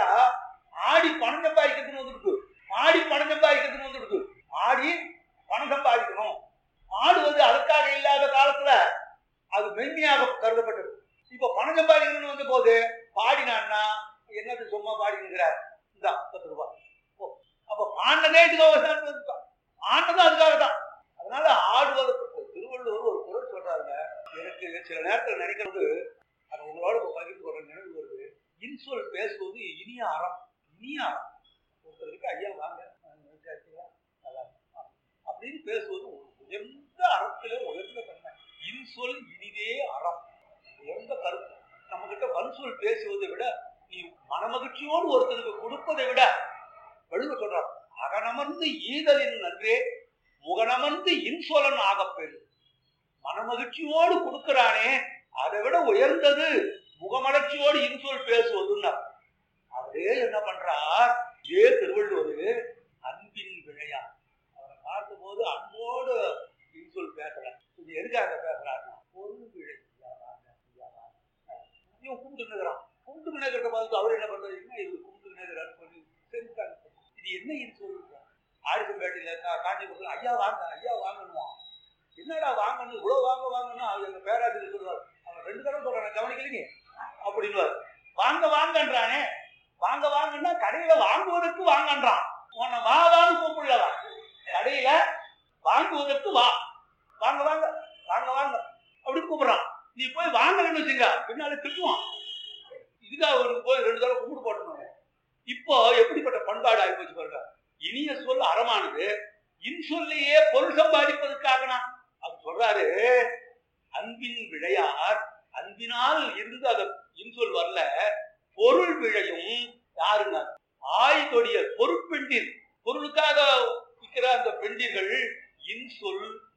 ஆடி பணம் சம்பாதிக்கிறதுன்னு வந்துருக்கு ஆடி பணம் சம்பாதிக்கிறதுன்னு வந்துருக்கு ஆடி பணம் சம்பாதிக்கணும் ஆடுவது அதற்காக இல்லாத காலத்துல அது மென்மையாக கருதப்பட்டது இப்ப பணம் சம்பாதிக்கணும்னு வந்த போது பாடினான்னா என்னது சும்மா பாடிக்கிறார் இந்த பத்து ரூபாய் ஓ, அப்ப பாண்டதே இதுக்காக ஆண்டதும் அதுக்காக தான் அதனால ஆடுவதற்கு திருவள்ளுவர் ஒரு குரல் சொல்றாருங்க எனக்கு சில நேரத்தில் நினைக்கிறது அது உங்களோட இப்ப பகிர்ந்து கொள்ள நினைவு வருது இன்சொல் பேசுவது இனிய அறம் இனிய அறம் ஒருத்தருக்கு ஐயா வாங்க அஹ் நினைச்சாச்சுங்களா? நல்லா இருக்கு. ஆ. அப்படின்னு பேசுவது ஒரு உயர்ந்த அறத்திலே உயர்ந்த தன்மை இன்சொல் இனிதே அறம் உயர்ந்த கருத்து நம்ம கிட்ட வன்சொல் பேசுவதை விட நீ மனமகிழ்ச்சியோடு ஒருத்தருக்கு கொடுப்பதை விட வள்ளுவ சொல்றார் அகனமர்ந்து ஈதலின் நன்றே முகனமர்ந்து இன்சொலன் ஆகப்பெரு மனமகிழ்ச்சியோடு கொடுக்கிறானே அதை விட உயர்ந்தது முகமலர்ச்சியோடு இன்சொல் பேசுவதுன்னா அவரே என்ன பண்றார் இதே திருவள்ளுவர் அன்பின் விழையா அவரை பார்த்தபோது அன்போடு இன்சொல் பேசல இது எதுக்காக பேசுறாருன்னா பொருள் விழை ஐயா வாங்க, ஐயா வாங்க. இவன் கும்பிட்டு நிற்கிறான் கும்பிட்டு நிற்கிறத பார்த்து அவர் என்ன பண்றாரு என்ன இது கும்பிட்டு நிற்கிறான்னு சொல்லி செஞ்சுட்டாங்க இது என்ன இன்சொல் ஆரிசம்பேட்டையில கா- காஞ்சிபுரத்துல ஐயா வாங்க ஐயா வாங்கணுமா என்னடா வாங்கணும் இவ்வளவு வாங்க வாங்கணும் அவர் எங்க பேராசிரியர் சொல்றாரு அவன் ரெண்டு தடவை சொல்றான் கவனிக்கலீங்க அப்படின்னு வாங்க வாங்கன்றானே வாங்க வாங்கன்னா கடையில வாங்குவதற்கு வாங்கன்றான் உன்னை வா வான்னு கூப்பிடலவா கடையில வாங்குவதற்கு வா வாங்க வாங்க வாங்க வாங்க அப்படின்னு கூப்பிடுறான் நீ போய் வாங்கணும்னு வச்சுங்க பின்னால திட்டுவான் இதுக்காக அவருக்கு போய் ரெண்டு தடவை கும்பிட்டு போட்டணும் இப்போ எப்படிப்பட்ட பண்பாடு ஆகி போச்சு பாருங்க இனிய சொல் அறமானது இன்சொல்லையே பொருள் சம்பாதிப்பதற்காகனா அது சொல்றாரு அன்பின் விழையார் அன்பினால் இருந்து அத இன்சொல் வரல பொருள் விழையும் யாருங்க ஆய் தொடிய பொருட்பெண்டிர் பொருளுக்காக விற்கிற அந்த பெண்டிர்கள் இன்சொல்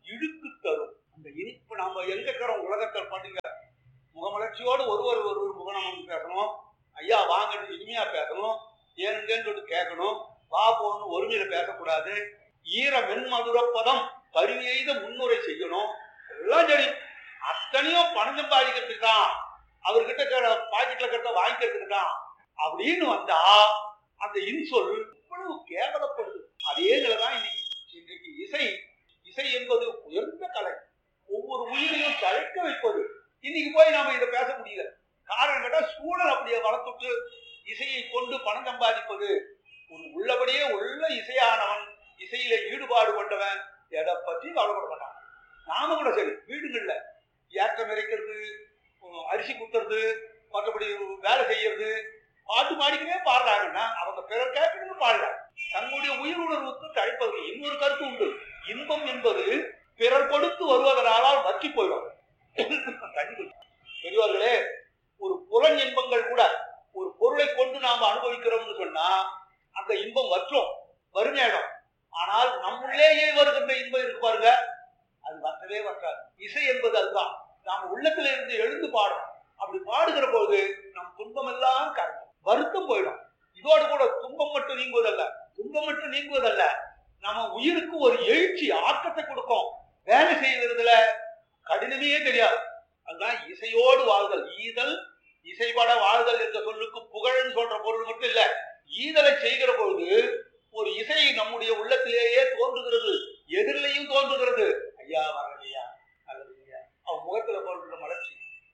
இழுக்கு தரும் அந்த இனிப்பு நாம எங்க இருக்கிறோம் உலகத்தில் பண்ணுங்க முகமலர்ச்சியோடு ஒருவர் ஒருவர் முகநமம் பேசணும் ஐயா வாங்கன்னு இனிமையா பேசணும் ஏனுங்கன்னு சொல்லி கேட்கணும் வா போன்னு ஒருமையில பேசக்கூடாது ஈர மென்மதுர பதம் பரிவெய்த முன்னுரை செய்யணும் எல்லாம் சரி அத்தனையும் பணம் சம்பாதிக்கிறதுக்கு தான் அவர்கிட்ட இருக்கிற பாக்கெட்ல இருக்கிறத வாங்கிக்கிறதுக்கு தான் அப்படின்னு வந்தா அந்த இன்சொல் இவ்வளவு கேவலப்படுது அதே நிலைதான் இன்னைக்கு இன்றைக்கு இசை இசை என்பது உயர்ந்த கலை ஒவ்வொரு உயிரையும் தழைக்க வைப்பது இன்னைக்கு போய் நாம இதை பேச முடியல காரணம் கேட்டா சூழல் அப்படியே வளர்த்துட்டு இசையை கொண்டு பணம் சம்பாதிப்பது ஒரு உள்ளபடியே உள்ள இசையானவன் இசையில ஈடுபாடு கொண்டவன் எதை பற்றி கவலைப்பட மாட்டான் நாம கூட சரி வீடுகள்ல ஏற்றம் இறைக்கிறது உம், அரிசி குத்துறது மற்றபடி வேலை செய்யறது பாட்டு பாடிக்கவே பாடுறாங்கன்னா அவங்க பிறர் கேட்கணும்னு பாடுறாங்க தன்னுடைய உயிர் உணர்வுக்கு தழைப்பது இன்னொரு கருத்து உண்டு இன்பம் என்பது பிறர் கொடுத்து வருவதனாலால் வற்றி போயிடும் கண்டிப்பா. பெரியவர்களே ஒரு புலன் இன்பங்கள் கூட ஒரு பொருளை கொண்டு நாம அனுபவிக்கிறோம்னு சொன்னா அந்த இன்பம் வற்றும் வறுமையிடம் ஆனால் நம்முள்ளேயே வருகின்ற இன்பம் இருக்கு பாருங்க அது வற்றவே வற்றாது இசை என்பது அதுதான் நாம உள்ளத்துல இருந்து எழுந்து பாடுறோம் அப்படி பாடுகிற போது நம் துன்பம் எல்லாம் கரையும் வருத்தம் போயிடும் இதோடு கூட துன்பம் மட்டும் நீங்குவதல்ல துன்பம் மட்டும் நீங்குவதல்ல நம்ம உயிருக்கு ஒரு எழுச்சி ஆக்கத்தை கொடுக்கும் வேலை செய்யறதுல கடினமே தெரியாது அதுதான் இசையோடு வாழ்தல் ஈதல் இசைபட வாழ்தல் என்ற சொல்லுக்கு புகழ்ன்னு சொல்ற பொருள் மட்டும் இல்ல ஈதலை செய்கிற பொழுது ஒரு இசை நம்முடைய உள்ளத்திலேயே தோன்றுகிறது எதிரிலையும் தோன்றுகிறது ஐயா வரலையா அல்லது ஐயா அவன் முகத்துல போன்ற மலர்ச்சி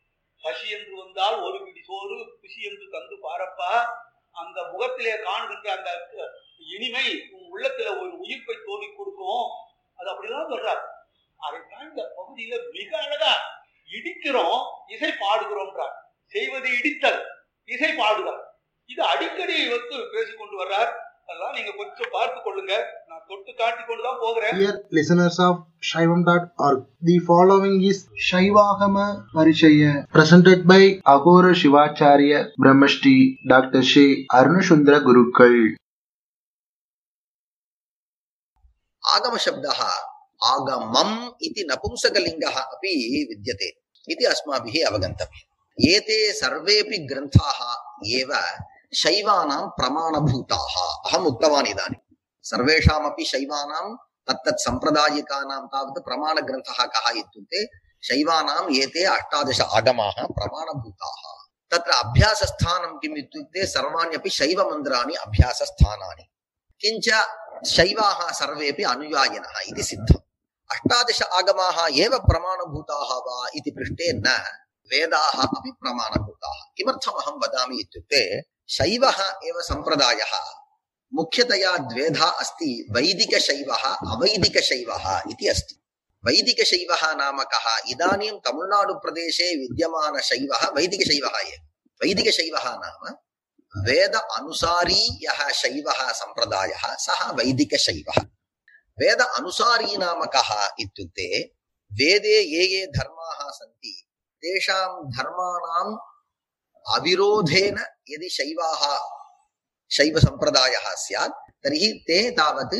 பசி என்று வந்தால் ஒரு பிடி சோறு பிசி என்று தந்து பாரப்பா அந்த முகத்திலே காணுகின்ற அந்த இனிமை உன் உள்ளத்துல ஒரு உயிர்ப்பை தோவி கொடுக்கும் அது அப்படிதான் சொல்றாரு அதைத்தான் இந்த பகுதியில மிக அழகா இடிக்கிறோம் இசை பாடுகிறோம்ன்றார் செய்வது இடித்தல் இசை பாடுதல் இது அடிக்கடி வந்து பேசிக் கொண்டு வர்றார் அதெல்லாம் நீங்க கொஞ்சம் பார்த்து கொள்ளுங்க நான் தொட்டு காட்டி கொண்டுதான் போகிறேன் Dear listeners of Shaivam.org, the following is Shaivagama Parishaya presented by Agora Shivacharya Brahmashti Dr. Shri Arunashundra Gurukal. आगमशब्दः आगमम् इति नपुंसकलिङ्गः अपि विद्यते इति अस्माभिः अवगन्तव्यम् एते सर्वेऽपि ग्रन्थाः एव शैवानां प्रमाणभूताः अहम् उक्तवान् इदानीं सर्वेषामपि शैवानां तत्तत् सम्प्रदायिकानां तावत् प्रमाणग्रन्थः कः इत्युक्ते शैवानाम् एते अष्टादश आगमाः प्रमाणभूताः तत्र अभ्यासस्थानं किम् इत्युक्ते सर्वाण्यपि शैवमन्दिराणि अभ्यासस्थानानि किञ्च शैवाः सर्वेपि अनुयायिनः इति सिद्धम् अष्टादश आगमाः एव प्रमाणभूताः वा इति पृष्टे न वेदाः अपि प्रमाणभूताः किमर्थमहं वदामि इत्युक्ते शैवः एव सम्प्रदायः मुख्यतया द्वेधा अस्ति वैदिकशैवः अवैदिकशैवः इति अस्ति वैदिकशैवः नाम कः इदानीं तमिळ्नाडुप्रदेशे विद्यमानशैवः वैदिकशैवः एव वैदिकशैवः नाम वेद अनुसारी यः शैवः सम्प्रदायः सः वैदिकशैवः वेद अनुसारी नाम कः इत्युक्ते वेदे ये ये धर्माः सन्ति तेषां धर्माणाम् अविरोधेन यदि शैवाः शैवसम्प्रदायः स्यात् तर्हि ते तावत्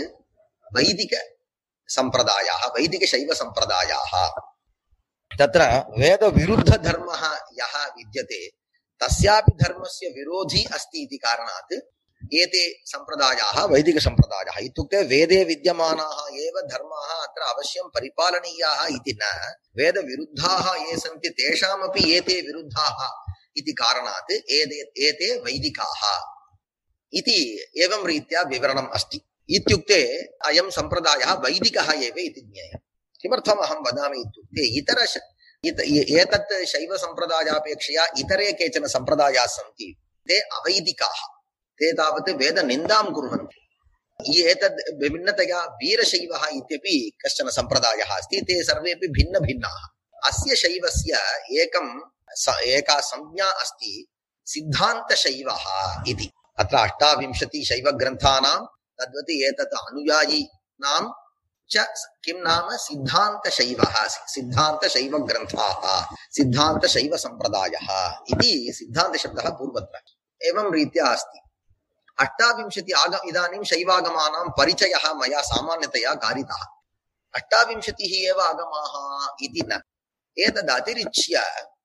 वैदिकसम्प्रदायाः वैदिकशैवसम्प्रदायाः तत्र वेदविरुद्धधर्मः यः विद्यते तस्यापि धर्मस्य विरोधी अस्ति इति कारणात् एते सम्प्रदायाः वैदिकसम्प्रदायाः इत्युक्ते वेदे विद्यमानाः एव धर्माः अत्र अवश्यं परिपालनीयाः इति न वेदविरुद्धाः ये सन्ति तेषामपि एते विरुद्धाः इति कारणात् एते एते वैदिकाः इति एवं रीत्या विवरणम् अस्ति इत्युक्ते अयं सम्प्रदायः वैदिकः एव इति ज्ञेयम् किमर्थम् अहं वदामि इत्युक्ते इतर इत एतत् शैवसम्प्रदायापेक्षया इतरे केचन सम्प्रदायाः सन्ति ते अवैदिकाः ते तावत् वेदनिन्दां कुर्वन्ति एतद् विभिन्नतया वीरशैवः इत्यपि कश्चन सम्प्रदायः अस्ति ते सर्वेपि भिन्नभिन्नाः अस्य शैवस्य एकं एका संज्ञा अस्ति सिद्धान्तशैवः इति अत्र अष्टाविंशतिशैवग्रन्थानां तद्वत् एतत् अनुयायिनां च किं नाम सिद्धान्तशैवः सिद्धान्तशैवग्रन्थाः सिद्धान्तशैवसम्प्रदायः इति सिद्धान्तशब्दः पूर्वत्र एवं रीत्या अस्ति अष्टाविंशति आग इदानीं शैवागमानां परिचयः मया सामान्यतया कारितः अष्टाविंशतिः एव आगमाः इति न एतदतिरिच्य